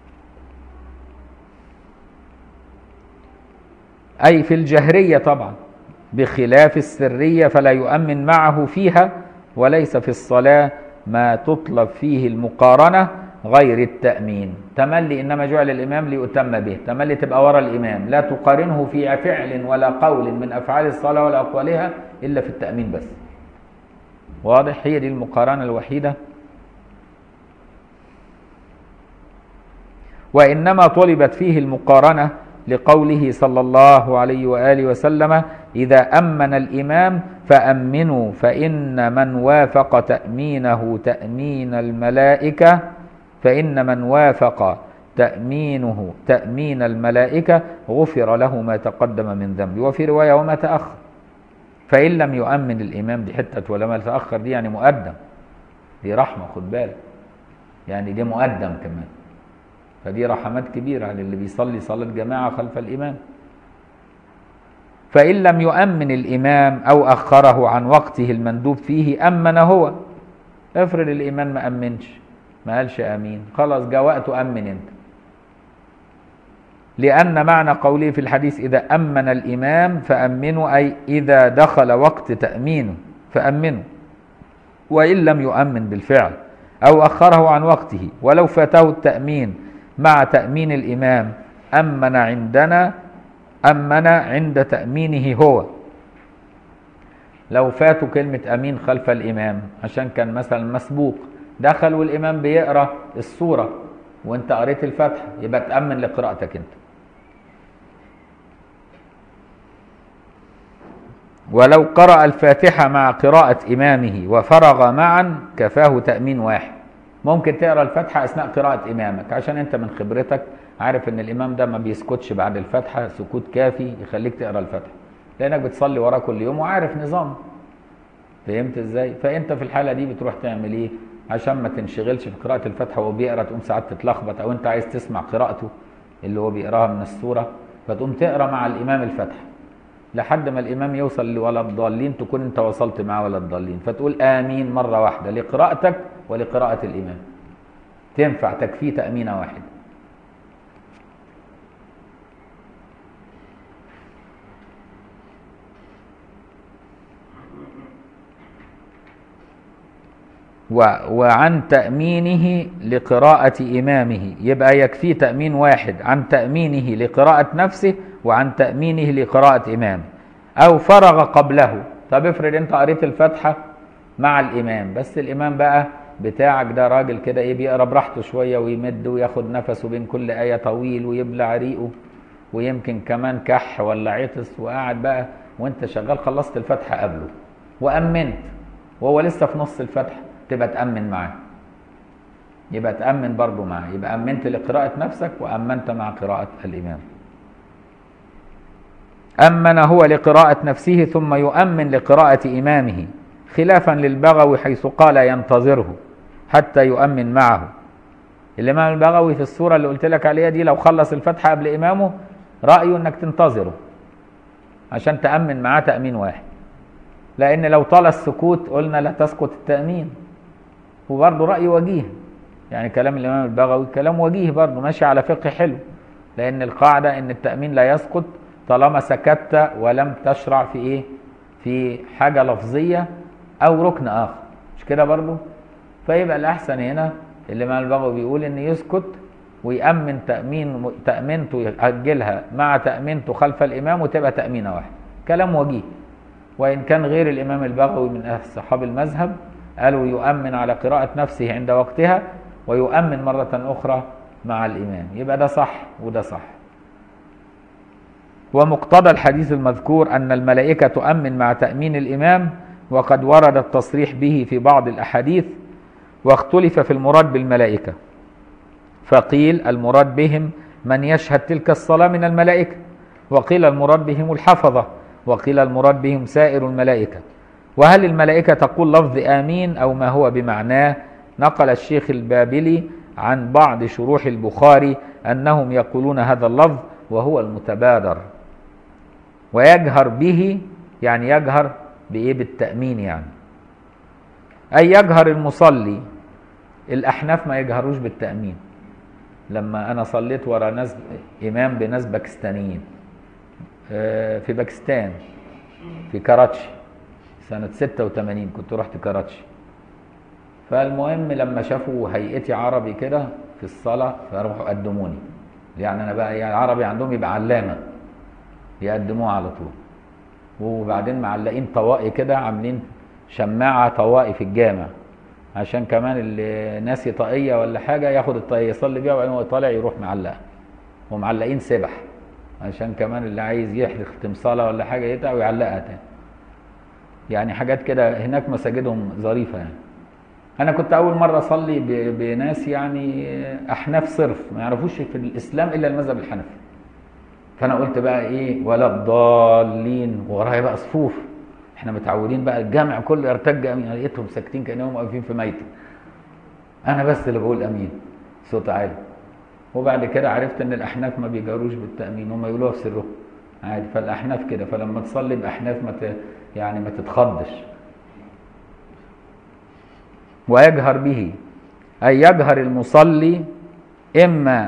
أي في الجهرية طبعا بخلاف السرية فلا يؤمن معه فيها وليس في الصلاة ما تطلب فيه المقارنة غير التأمين تملي إنما جعل الإمام ليؤتم به تملي تبقى ورا الإمام لا تقارنه في فعل ولا قول من أفعال الصلاة ولا أقوالها إلا في التأمين بس واضح هي دي المقارنة الوحيدة وإنما طلبت فيه المقارنة لقوله صلى الله عليه وآله وسلم إذا أمن الإمام فأمنوا فإن من وافق تأمينه تأمين الملائكة فإن من وافق تأمينه تأمين الملائكة غفر له ما تقدم من ذنبه وفي رواية وما تأخر فإن لم يؤمن الإمام دي حتة ولما تأخر دي يعني مقدم دي رحمة خد بالك يعني دي مقدم كمان فدي رحمات كبيرة للي بيصلي صلاة جماعة خلف الإمام فإن لم يؤمن الإمام أو أخره عن وقته المندوب فيه أمن هو افرض الإمام ما أمنش ما قالش أمين خلاص جاء وقته أمن أنت لأن معنى قوله في الحديث إذا أمن الإمام فأمنوا أي إذا دخل وقت تأمينه فأمنوا وإن لم يؤمن بالفعل أو أخره عن وقته ولو فاته التأمين مع تأمين الإمام أمن عندنا أمن عند تأمينه هو لو فاتوا كلمة أمين خلف الإمام عشان كان مثلا مسبوق دخل والإمام بيقرأ السورة وانت قريت الفتحة يبقى تأمن لقراءتك انت ولو قرأ الفاتحة مع قراءة إمامه وفرغ معا كفاه تأمين واحد ممكن تقرأ الفاتحة أثناء قراءة إمامك عشان أنت من خبرتك عارف إن الإمام ده ما بيسكتش بعد الفاتحة سكوت كافي يخليك تقرأ الفاتحة لأنك بتصلي وراه كل يوم وعارف نظامه فهمت إزاي؟ فأنت في الحالة دي بتروح تعمل إيه؟ عشان ما تنشغلش في قراءة الفاتحة وهو بيقرأ تقوم ساعات تتلخبط أو أنت عايز تسمع قراءته اللي هو بيقراها من السورة فتقوم تقرأ مع الإمام الفاتحة لحد ما الامام يوصل ولا الضالين تكون انت وصلت معاه ولا الضالين فتقول امين مره واحده لقراءتك ولقراءه الامام تنفع تكفي تامينه واحده و وعن تأمينه لقراءة إمامه يبقى يكفي تأمين واحد عن تأمينه لقراءة نفسه وعن تأمينه لقراءة إمام أو فرغ قبله طب افرض أنت قريت الفاتحة مع الإمام بس الإمام بقى بتاعك ده راجل كده إيه بيقرا براحته شوية ويمد وياخد نفسه بين كل آية طويل ويبلع ريقه ويمكن كمان كح ولا عطس وقاعد بقى وأنت شغال خلصت الفاتحة قبله وأمنت وهو لسه في نص الفاتحة تبقى تأمن معاه يبقى تأمن برضه معاه يبقى أمنت لقراءة نفسك وأمنت مع قراءة الإمام أمن هو لقراءة نفسه ثم يؤمن لقراءة إمامه خلافا للبغوي حيث قال ينتظره حتى يؤمن معه الإمام البغوي في السورة اللي قلت لك عليها دي لو خلص الفتحة قبل إمامه رأيه إنك تنتظره عشان تأمن معاه تأمين واحد لأن لو طال السكوت قلنا لا تسقط التأمين وبرضه رأي وجيه يعني كلام الإمام البغوي كلام وجيه برضه ماشي على فقه حلو لأن القاعدة إن التأمين لا يسقط طالما سكت ولم تشرع في إيه؟ في حاجة لفظية أو ركن آخر مش كده برضه؟ فيبقى الأحسن هنا الإمام البغوي بيقول إن يسكت ويأمن تأمين تأمينته يأجلها مع تأمينته خلف الإمام وتبقى تأمينة واحد كلام وجيه وإن كان غير الإمام البغوي من أصحاب المذهب قالوا يؤمن على قراءة نفسه عند وقتها ويؤمن مرة أخرى مع الإمام يبقى ده صح وده صح ومقتضى الحديث المذكور أن الملائكة تؤمن مع تأمين الإمام وقد ورد التصريح به في بعض الأحاديث واختلف في المراد بالملائكة فقيل المراد بهم من يشهد تلك الصلاة من الملائكة وقيل المراد بهم الحفظة وقيل المراد بهم سائر الملائكة وهل الملائكة تقول لفظ آمين أو ما هو بمعناه نقل الشيخ البابلي عن بعض شروح البخاري أنهم يقولون هذا اللفظ وهو المتبادر ويجهر به يعني يجهر بإيه بالتأمين يعني أي يجهر المصلي الأحناف ما يجهروش بالتأمين لما أنا صليت ورا ناس إمام بناس باكستانيين في باكستان في كراتشي سنة 86 كنت رحت كراتشي فالمهم لما شافوا هيئتي عربي كده في الصلاة فراحوا قدموني يعني أنا بقى يعني عربي عندهم يبقى علامة يقدموه على طول وبعدين معلقين طواقي كده عاملين شماعة طواقي في الجامع عشان كمان اللي ناسي طاقيه ولا حاجه ياخد الطاقيه يصلي بيها وبعدين هو طالع يروح معلقها ومعلقين سبح عشان كمان اللي عايز يحرق تمثاله ولا حاجه يقطع ويعلقها تاني يعني حاجات كده هناك مساجدهم ظريفه يعني انا كنت اول مره اصلي ب- بناس يعني احناف صرف ما يعرفوش في الاسلام الا المذهب الحنفي فانا قلت بقى ايه ولا الضالين ورايا بقى صفوف احنا متعودين بقى الجامع كله يرتج امين أنا لقيتهم ساكتين كانهم واقفين في ميته انا بس اللي بقول امين صوت عالي وبعد كده عرفت ان الاحناف ما بيجاروش بالتامين هم يقولوها في سرهم عادي فالاحناف كده فلما تصلي باحناف ما ت... يعني ما تتخضش ويجهر به أي يجهر المصلي إما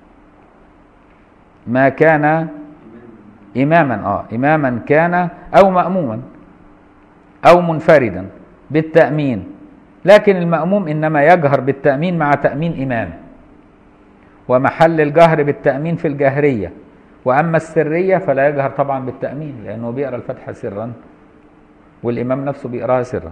ما كان إماما آه إماما كان أو مأموما أو منفردا بالتأمين لكن المأموم إنما يجهر بالتأمين مع تأمين إمام ومحل الجهر بالتأمين في الجهرية وأما السرية فلا يجهر طبعا بالتأمين لأنه بيقرأ الفاتحة سرا والإمام نفسه بيقراها سرا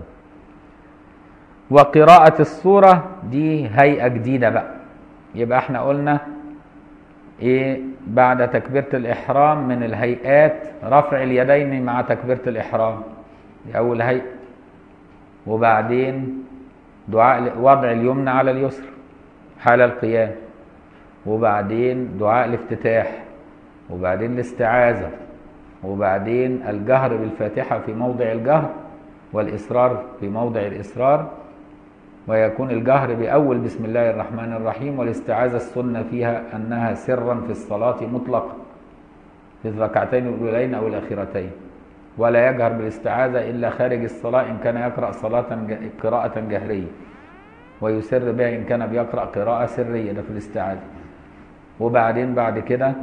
وقراءة السورة دي هيئة جديدة بقى يبقى احنا قلنا ايه بعد تكبيرة الإحرام من الهيئات رفع اليدين مع تكبيرة الإحرام دي أول هيئة وبعدين دعاء وضع اليمنى على اليسر حال القيام وبعدين دعاء الافتتاح وبعدين الاستعاذة وبعدين الجهر بالفاتحة في موضع الجهر والإصرار في موضع الإصرار ويكون الجهر بأول بسم الله الرحمن الرحيم والاستعاذة السنة فيها أنها سرا في الصلاة مطلقا في الركعتين الأولين أو الأخيرتين ولا يجهر بالاستعاذة إلا خارج الصلاة إن كان يقرأ صلاة ج- قراءة جهرية ويسر بها إن كان بيقرأ قراءة سرية ده في الاستعاذة وبعدين بعد كده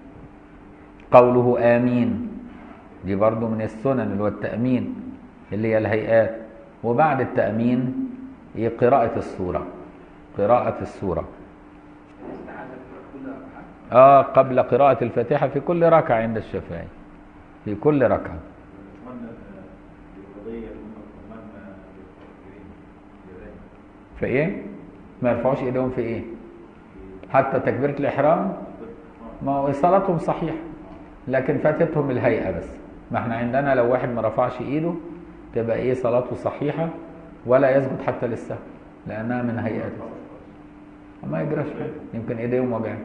قوله آمين دي برضو من السنن اللي هو التأمين اللي هي الهيئات وبعد التأمين هي قراءة السورة قراءة السورة الاستعاذة في كل ركعة آه قبل قراءة الفاتحة في كل ركعة عند الشافعي في كل ركعة أتمنى القضية أتمنى اليدين في إيه؟ ما يرفعوش إيديهم في إيه؟ حتى تكبيرة الإحرام ما هو صلاتهم صحيحة لكن فاتتهم الهيئة بس ما احنا عندنا لو واحد ما رفعش إيده تبقى إيه صلاته صحيحة ولا يسجد حتى للسهو لأنها من هيئته ما يجراش حاجة يمكن إيديهم وجعان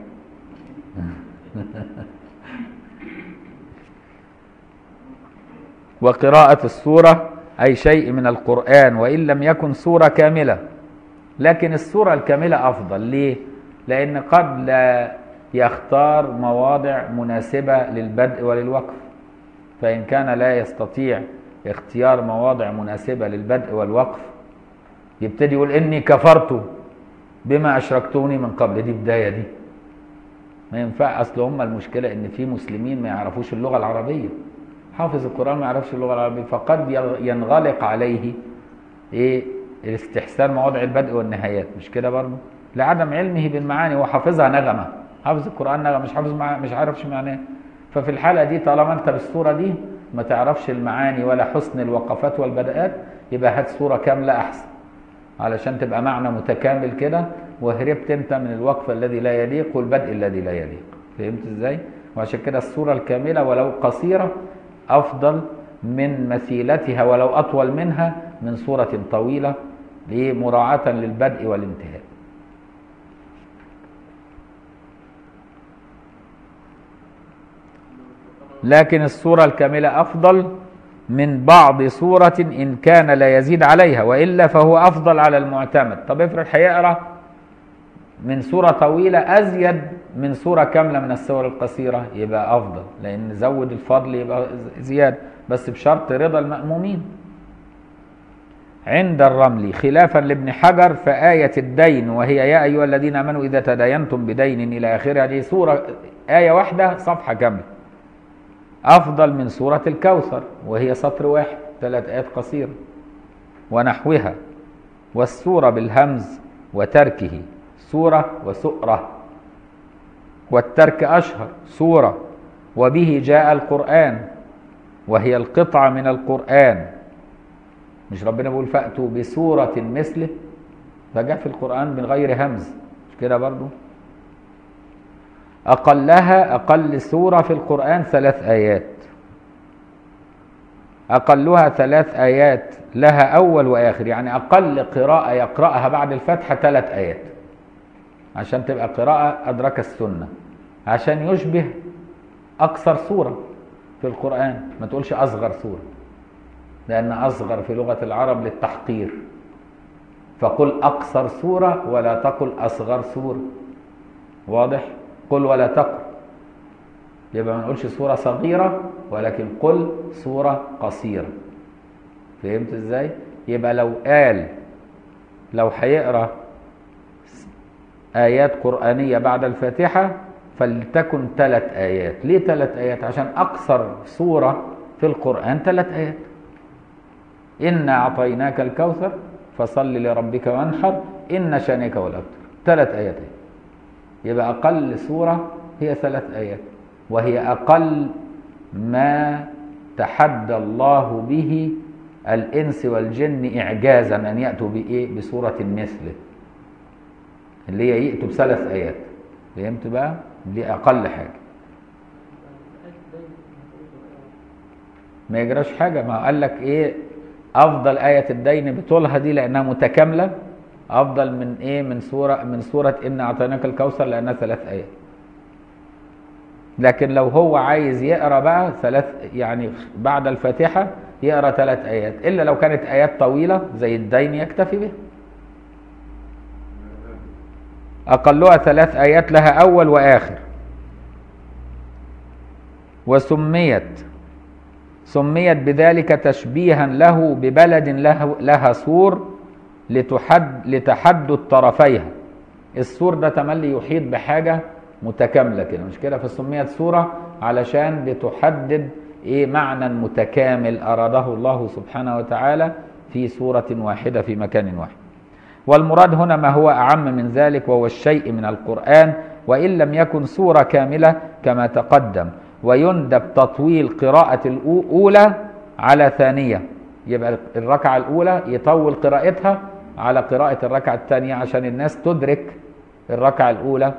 وقراءة السورة أي شيء من القرآن وإن لم يكن سورة كاملة لكن السورة الكاملة أفضل ليه؟ لأن قد لا يختار مواضع مناسبة للبدء وللوقف فإن كان لا يستطيع اختيار مواضع مناسبة للبدء والوقف يبتدي يقول إني كفرت بما أشركتوني من قبل دي بداية دي ما ينفع أصل هم المشكلة إن في مسلمين ما يعرفوش اللغة العربية حافظ القرآن ما يعرفش اللغة العربية فقد ينغلق عليه إيه الاستحسان مواضع البدء والنهايات مش كده برضه لعدم علمه بالمعاني هو حافظها نغمة حافظ القرآن نغمة مش حافظ مع... مش عارفش معناه ففي الحالة دي طالما انت بالصورة دي ما تعرفش المعاني ولا حسن الوقفات والبدءات يبقى هات صورة كاملة أحسن علشان تبقى معنى متكامل كده وهربت انت من الوقف الذي لا يليق والبدء الذي لا يليق فهمت ازاي؟ وعشان كده الصورة الكاملة ولو قصيرة أفضل من مثيلتها ولو أطول منها من صورة طويلة ليه؟ مراعاة للبدء والانتهاء لكن الصورة الكاملة أفضل من بعض صورة إن كان لا يزيد عليها وإلا فهو أفضل على المعتمد طب افرض هيقرأ من صورة طويلة أزيد من صورة كاملة من الصور القصيرة يبقى أفضل لأن زود الفضل يبقى زيادة بس بشرط رضا المأمومين عند الرمل خلافا لابن حجر فآية الدين وهي يا أيها الذين آمنوا إذا تداينتم بدين إلى آخرها دي سورة آية واحدة صفحة كاملة أفضل من سورة الكوثر وهي سطر واحد ثلاث آيات قصيرة ونحوها والسورة بالهمز وتركه سورة وسؤرة والترك أشهر سورة وبه جاء القرآن وهي القطعة من القرآن مش ربنا بيقول فأتوا بسورة مثله فجاء في القرآن من غير همز مش كده برضو أقلها أقل سورة في القرآن ثلاث آيات أقلها ثلاث آيات لها أول وآخر يعني أقل قراءة يقرأها بعد الفتحة ثلاث آيات عشان تبقى قراءة أدرك السنة عشان يشبه أقصر سورة في القرآن ما تقولش أصغر سورة لأن أصغر في لغة العرب للتحقير فقل أقصر سورة ولا تقل أصغر سورة واضح قل ولا تقل يبقى ما نقولش سورة صغيرة ولكن قل سورة قصيرة فهمت ازاي يبقى لو قال لو هيقرا آيات قرآنية بعد الفاتحة فلتكن ثلاث آيات ليه ثلاث آيات عشان أقصر سورة في القرآن ثلاث آيات إنا أعطيناك الكوثر فصل لربك وانحر إن شانك والأبتر ثلاث آيات يبقى أقل سورة هي ثلاث آيات وهي أقل ما تحدى الله به الإنس والجن إعجازا أن يأتوا بإيه بسورة مثله اللي هي يأتوا بثلاث آيات فهمت بقى دي أقل حاجة ما يجراش حاجة ما قال لك إيه أفضل آية الدين بطولها دي لأنها متكاملة أفضل من إيه من سورة من سورة إن أعطيناك الكوثر لأنها ثلاث آيات لكن لو هو عايز يقرا بقى ثلاث يعني بعد الفاتحه يقرا ثلاث ايات الا لو كانت ايات طويله زي الدين يكتفي بها اقلها ثلاث ايات لها اول واخر وسميت سميت بذلك تشبيها له ببلد له لها سور لتحد لتحدد طرفيها السور ده تملي يحيط بحاجه متكاملة كده مش كده فسميت سورة علشان بتحدد ايه معنى متكامل أراده الله سبحانه وتعالى في سورة واحدة في مكان واحد والمراد هنا ما هو أعم من ذلك وهو الشيء من القرآن وإن لم يكن سورة كاملة كما تقدم ويندب تطويل قراءة الأولى على ثانية يبقى الركعة الأولى يطول قراءتها على قراءة الركعة الثانية عشان الناس تدرك الركعة الأولى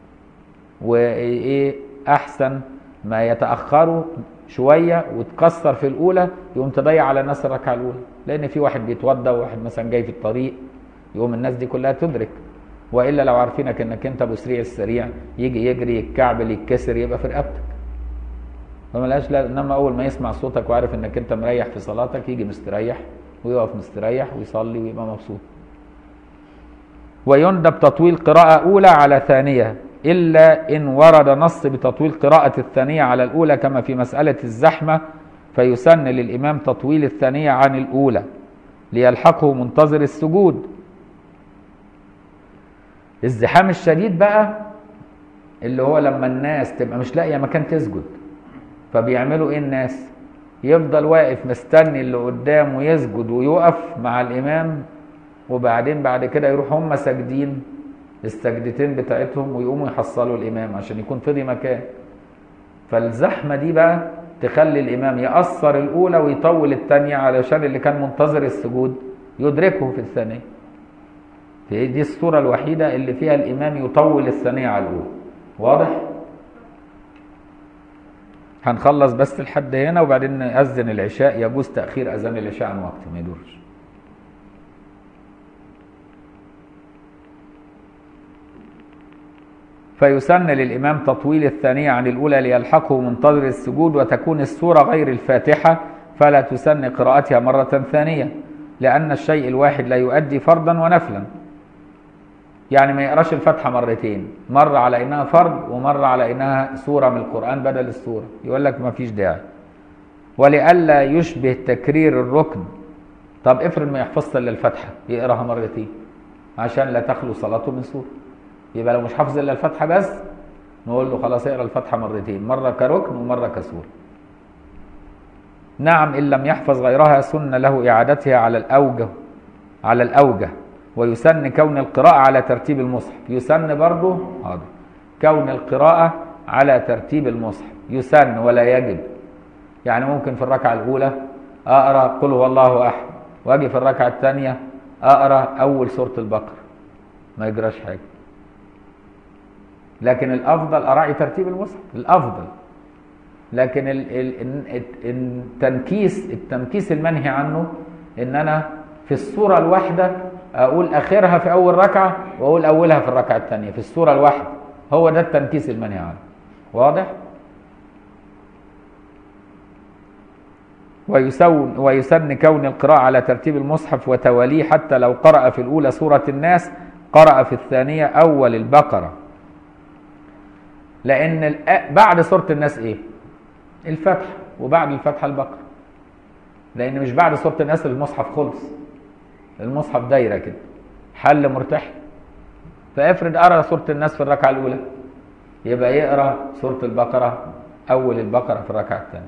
وايه احسن ما يتاخروا شويه وتكسر في الاولى يقوم تضيع على الناس الركعه الاولى لان في واحد بيتوضى وواحد مثلا جاي في الطريق يقوم الناس دي كلها تدرك والا لو عارفينك انك انت ابو سريع السريع يجي يجري يتكعبل يتكسر يبقى في رقبتك فملهاش لا انما اول ما يسمع صوتك وعارف انك انت مريح في صلاتك يجي مستريح ويقف مستريح ويصلي ويبقى مبسوط ويندب تطويل قراءة أولى على ثانية إلا إن ورد نص بتطويل قراءة الثانية على الأولى كما في مسألة الزحمة فيسن للإمام تطويل الثانية عن الأولى ليلحقه منتظر السجود الزحام الشديد بقى اللي هو لما الناس تبقى مش لاقية مكان تسجد فبيعملوا ايه الناس يفضل واقف مستني اللي قدامه يسجد ويقف مع الإمام وبعدين بعد كده يروح هم ساجدين السجدتين بتاعتهم ويقوموا يحصلوا الامام عشان يكون فضي مكان فالزحمه دي بقى تخلي الامام يقصر الاولى ويطول الثانيه علشان اللي كان منتظر السجود يدركه في الثانيه في دي الصوره الوحيده اللي فيها الامام يطول الثانيه على الاولى واضح هنخلص بس لحد هنا وبعدين نأذن العشاء يجوز تأخير أذان العشاء عن وقته ما يدورش فيسن للإمام تطويل الثانية عن الأولى ليلحقه منتظر السجود وتكون السورة غير الفاتحة فلا تسن قراءتها مرة ثانية لأن الشيء الواحد لا يؤدي فرضا ونفلا يعني ما يقراش الفاتحة مرتين مرة على إنها فرض ومرة على إنها سورة من القرآن بدل السورة يقول لك ما فيش داعي ولئلا يشبه تكرير الركن طب افرض ما يحفظش الا الفاتحة يقراها مرتين عشان لا تخلو صلاته من سورة يبقى لو مش حافظ الا الفاتحه بس نقول له خلاص اقرا الفاتحه مرتين مره كركن ومره كسوره نعم ان لم يحفظ غيرها سن له اعادتها على الاوجه على الاوجه ويسن كون القراءه على ترتيب المصحف يسن برضه حاضر كون القراءه على ترتيب المصحف يسن ولا يجب يعني ممكن في الركعه الاولى اقرا قل هو الله احد واجي في الركعه الثانيه اقرا اول سوره البقره ما يجراش حاجة لكن الأفضل أراعي ترتيب المصحف الأفضل لكن ال- ال- ال- التنكيس التنكيس المنهي عنه ان انا في الصوره الواحده اقول اخرها في اول ركعه واقول اولها في الركعه الثانيه في الصوره الواحده هو ده التنكيس المنهي عنه واضح ويسون ويسن كون القراءة على ترتيب المصحف وتواليه حتى لو قرأ في الأولى سورة الناس قرأ في الثانية أول البقرة لأن الأ- بعد سورة الناس إيه؟ الفتح وبعد الفتحة البقرة لأن مش بعد سورة الناس المصحف خلص المصحف دايرة كده حل مرتاح فافرض قرأ سورة الناس في الركعة الأولى يبقى يقرأ سورة البقرة أول البقرة في الركعة الثانية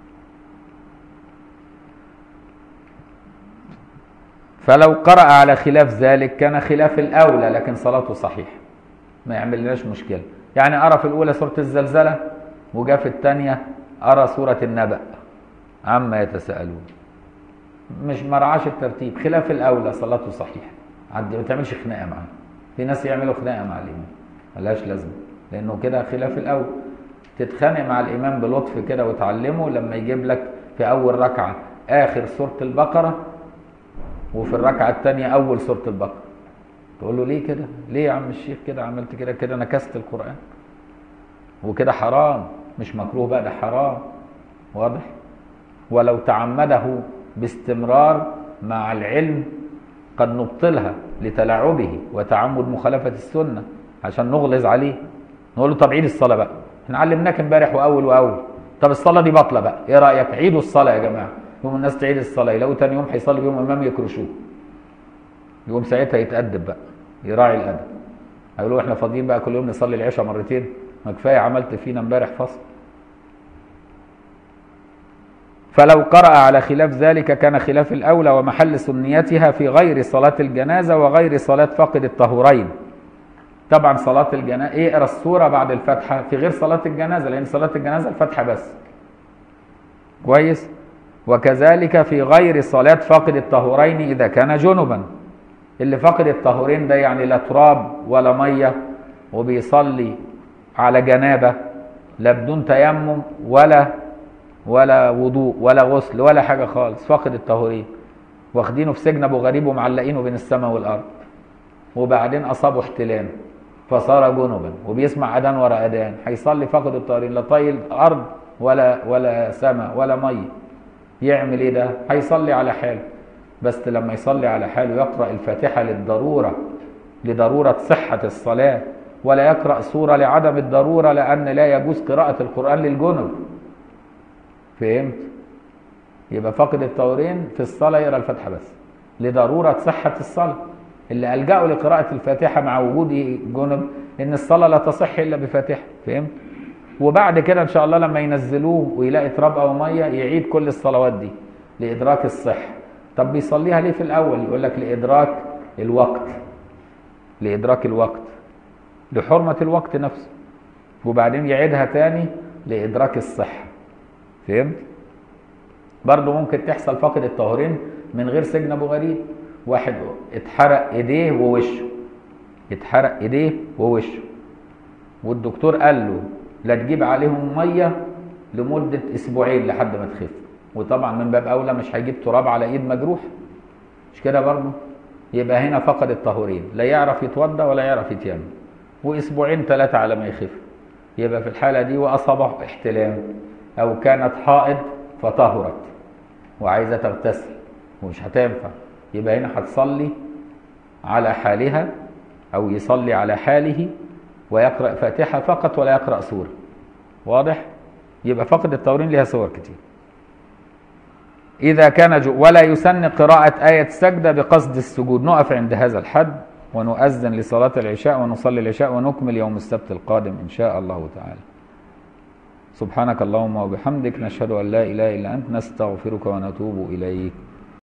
فلو قرأ على خلاف ذلك كان خلاف الأولى لكن صلاته صحيحة ما يعمل لناش مشكلة يعني أرى في الأولى سورة الزلزلة وجاء في الثانية أرى سورة النبأ عما يتساءلون مش مرعاش الترتيب خلاف الأولى صلاته صحيحة عد- ما تعملش خناقة معاه في ناس يعملوا خناقة مع الإمام ملهاش لازمة لأنه كده خلاف الأول تتخانق مع الإمام بلطف كده وتعلمه لما يجيب لك في أول ركعة آخر سورة البقرة وفي الركعة الثانية أول سورة البقرة تقول له ليه كده؟ ليه يا عم الشيخ كده عملت كده كده نكست القرآن وكده حرام مش مكروه بقى ده حرام واضح؟ ولو تعمده باستمرار مع العلم قد نبطلها لتلاعبه وتعمد مخالفة السنة عشان نغلظ عليه نقول له طب عيد الصلاة بقى احنا علمناك امبارح وأول وأول طب الصلاة دي باطلة بقى ايه رأيك عيدوا الصلاة يا جماعة يوم الناس تعيد الصلاة يلاقوا تاني يوم هيصلي بيهم إمام يكرشوه يقوم ساعتها يتأدب بقى يراعي الأدب هيقولوا احنا فاضيين بقى كل يوم نصلي العشاء مرتين ما كفاية عملت فينا امبارح فصل فلو قرأ على خلاف ذلك كان خلاف الأولى ومحل سنيتها في غير صلاة الجنازة وغير صلاة فاقد الطهورين طبعا صلاة الجنازة اقرا السورة بعد الفاتحة في غير صلاة الجنازة لأن صلاة الجنازة الفاتحة بس كويس وكذلك في غير صلاة فاقد الطهورين إذا كان جنبا اللي فاقد الطهورين ده يعني لا تراب ولا مية وبيصلي على جنابة لا بدون تيمم ولا ولا وضوء ولا غسل ولا حاجة خالص فاقد الطهورين واخدينه في سجن ابو غريب ومعلقينه بين السماء والارض وبعدين اصابه احتلام فصار جنبا وبيسمع اذان ورا اذان هيصلي فاقد الطهورين لا طايل ارض ولا ولا سماء ولا ميه يعمل ايه ده هيصلي على حاله بس لما يصلي على حاله يقرا الفاتحه للضروره لضروره صحه الصلاه ولا يقرا سوره لعدم الضروره لان لا يجوز قراءه القران للجنب فهمت يبقى فاقد الطهورين في الصلاه يقرا الفاتحه بس لضروره صحه الصلاه اللي الجاوا لقراءه الفاتحه مع وجود جنب ان الصلاه لا تصح الا بفاتحه فهمت وبعد كده ان شاء الله لما ينزلوه ويلاقي تراب او ميه يعيد كل الصلوات دي لادراك الصحه طب بيصليها ليه في الاول يقول لك لادراك الوقت لادراك الوقت لحرمه الوقت نفسه وبعدين يعيدها تاني لادراك الصحه فهمت برضه ممكن تحصل فقد الطهورين من غير سجن ابو غريب واحد اتحرق ايديه ووشه اتحرق ايديه ووشه والدكتور قال له لا تجيب عليهم ميه لمده اسبوعين لحد ما تخف وطبعا من باب اولى مش هيجيب تراب على ايد مجروح مش كده برضه يبقى هنا فقد الطهورين لا يعرف يتوضا ولا يعرف يتيمم واسبوعين ثلاثه على ما يخف يبقى في الحاله دي واصابه احتلام او كانت حائض فطهرت وعايزه تغتسل ومش هتنفع يبقى هنا هتصلي على حالها او يصلي على حاله ويقرا فاتحه فقط ولا يقرا سوره واضح يبقى فقد الطهورين لها صور كتير إذا كان جو ولا يسن قراءة آية سجدة بقصد السجود نقف عند هذا الحد ونؤذن لصلاة العشاء ونصلي العشاء ونكمل يوم السبت القادم إن شاء الله تعالى سبحانك اللهم وبحمدك نشهد أن لا إله إلا أنت نستغفرك ونتوب إليك